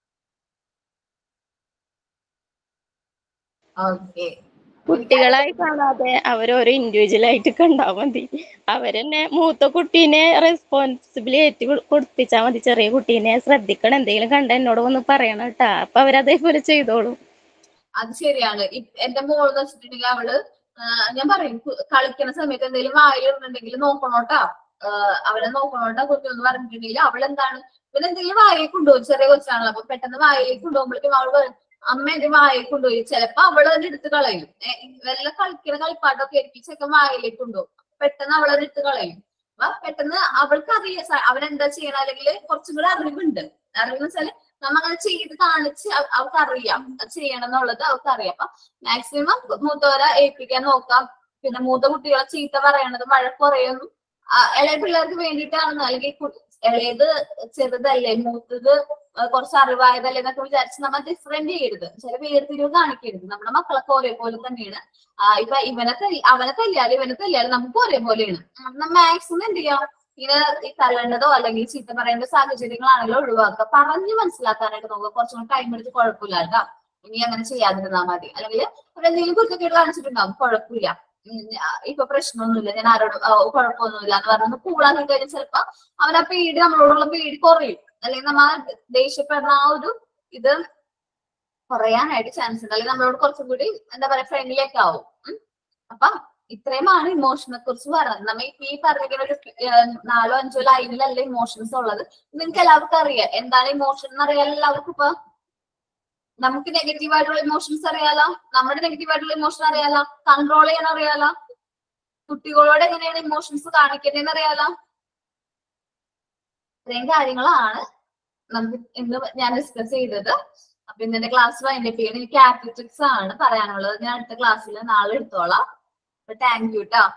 ഓക്കെ കുട്ടികളായി കാണാതെ അവരോരോ ഇൻഡിവിജ്വൽ ആയിട്ട് കണ്ടാ മതി അവരെന്നെ മൂത്ത കുട്ടീനെ റെസ്പോൺസിബിലിറ്റി കൊടുപ്പിച്ചാ മതി ചെറിയ കുട്ടീനെ ശ്രദ്ധിക്കണം എന്തെങ്കിലും കണ്ട എന്നോട് വന്ന് പറയണം കേട്ടാ അപ്പൊ അവരതേപോലെ ചെയ്തോളും അത് ശരിയാണ് ഇ- എന്റെ മോള് എന്ന് വെച്ചിട്ടുണ്ടെങ്കിൽ അവള് ആ, ഞാൻ പറയും കു- കളിക്കുന്ന സമയത്ത് എന്തെങ്കിലും വായിലുണ്ടെങ്കിൽ നോക്കണോട്ടാ ആ, അവനെ നോക്കണോട്ടാ കുട്ടിയൊന്ന് പറഞ്ഞിട്ടുണ്ടെങ്കിൽ അവൾ എന്താണ് പിന്നെ എന്തെങ്കിലും വായിലേക്ക് കൊണ്ടുപോകും ചെറിയ കൊച്ചാണല്ലോ അപ്പൊ പെട്ടെന്ന് വായിലേക്ക് കൊണ്ടുപോകുമ്പോഴേക്കും അവള് പറയും അമ്മ എന്റെ വായിലേക്ക് കൊണ്ടുപോയി ചിലപ്പോ അവള് തന്നെ എടുത്ത് കളയും ഏ, വല്ല കളിക്കുന്ന കളിപ്പാട്ടൊക്കെ ആയിരിക്കും ചെക്കൻ വായിലേക്ക് കൊണ്ടുപോകും പെട്ടെന്ന് അവൾ അത് എടുത്ത് കളയും അപ്പൊ പെട്ടെന്ന് അവൾക്ക് അറിയാം സ- അവൻ എന്താ ചെയ്യണം അല്ലെങ്കിൽ കുറച്ചും കൂടെ അറിവുണ്ട് അറിവെന്ന് വെച്ചാല് നമ്മ അങ്ങനെ ചെയ്ത് കാണിച്ച് അവ- അവൾക്ക് അറിയാം അത് ചെയ്യണം എന്നുള്ളത് അവൾക്ക് അറിയാം അപ്പൊ മാക്സിമം മൂത്തവരെ ഏൽപ്പിക്കാൻ നോക്കാം പിന്നെ മൂത്ത കുട്ടികളെ ചീത്ത പറയണത് മഴ കുറയൊന്നും ആ, ഇളയ പിള്ളേർക്ക് വേണ്ടിയിട്ടാണ് അല്ലെങ്കിൽ കു- ഇളയത് ചെറുതല്ലേ മൂത്തത് ആ, കുറച്ച് അറിവായതല്ലേ എന്നൊക്കെ വിചാരിച്ച് നമ്മൾ ഡിഫറെന്റ് ചെയ്യരുത് ചില വേർതിരിവ് കാണിക്കരുത് നമ്മുടെ മക്കളൊക്കെ ഒരേപോലെ തന്നെയാണ് ആ, ഇപ്പൊ ഇവനെ തല്ലി അവനെ തല്ലിയാലും ഇവനെ തല്ലിയാലും നമുക്ക് ഒരേപോലെയാണ് നമ്മൾ മാക്സിമം എന്ത് ചെയ്യാം ഇങ്ങനെ ഈ തല്ലേണ്ടതോ അല്ലെങ്കിൽ ചീത്ത പറയേണ്ട സാഹചര്യങ്ങളാണെങ്കിലും ഒഴിവാക്കുക പറഞ്ഞ് മനസ്സിലാക്കാനായിട്ട് നോക്കുക കുറച്ചും കൂടി ടൈം എടുത്ത് കുഴപ്പമില്ല കേട്ടോ ഇനി അങ്ങനെ ചെയ്യാതിരുന്നാൽ മതി അല്ലെങ്കിൽ അവരെന്തെങ്കിലും കുരുത്തക്കേട് കാണിച്ചിട്ടുണ്ടാവും കുഴപ്പമില്ല ഉം, ആ, ഇപ്പൊ പ്രശ്നമൊന്നുമില്ല ഞാൻ ആരോടും ആ, കുഴപ്പമൊന്നുമില്ല എന്ന് പറഞ്ഞു കൂടാക്കി കഴിഞ്ഞാൽ ചിലപ്പോ അവനാ പേടി നമ്മളോടുള്ള പേടി കുറയും അല്ലെങ്കിൽ നമ്മ ആ ദേഷ്യപ്പെടുന്ന ആ ഒരു ഇത് കുറയാനായിട്ട് ചാൻസ് ഉണ്ട് അല്ലെങ്കിൽ നമ്മളോട് കുറച്ചും കൂടി എന്താ പറയാ ഫ്രണ്ട്ലി ഒക്കെ ആവും ഉം. അപ്പൊ ഇത്രയുമാണ് ഇമോഷനെ കുറിച്ച് പറയുന്നത് നമ്മ ഇപ്പൊ ഈ പറഞ്ഞിരിക്കുന്ന ഒരു ഏഹ്, നാലോ അഞ്ചോ ലൈനിലല്ല ഇമോഷൻസ് ഉള്ളത് നിങ്ങൾക്ക് എല്ലാവർക്കും അറിയാം എന്താണ് ഇമോഷൻ എന്ന് അറിയാൻ എല്ലാവർക്കും ഇപ്പൊ നമുക്ക് നെഗറ്റീവ് ആയിട്ടുള്ള ഇമോഷൻസ് അറിയാലോ നമ്മുടെ നെഗറ്റീവ് ആയിട്ടുള്ള ഇമോഷൻ അറിയാലോ കൺട്രോൾ ചെയ്യാൻ അറിയാലോ കുട്ടികളോട് എങ്ങനെയാണ് ഇമോഷൻസ് കാണിക്കേണ്ടതെന്ന് അറിയാലോ ഇത്രയും കാര്യങ്ങളാണ് നമുക്ക് ഇന്ന് ഞാൻ ഡിസ്കസ് ചെയ്തത് അപ്പൊ ഇന്നത്തെ ക്ലാസ് വൈൻഡപ്പ് ചെയ്യണം എനിക്ക് ആപ്റ്റിറ്റ്യൂഡ്സ് ആണ് പറയാനുള്ളത് ഞാൻ അടുത്ത ക്ലാസ്സിൽ നാളെ എടുത്തോളാം അപ്പൊ താങ്ക് യു കേട്ടോ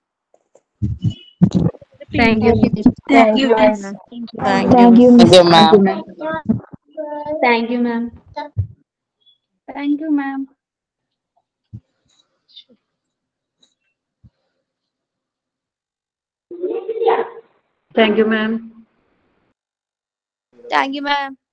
Thank you. Thank you, Thank ma'am. Thank you. Thank you, Thank you, ma'am. Thank you, ma'am. Thank you, ma'am. Thank you, ma'am. Thank you, ma'am.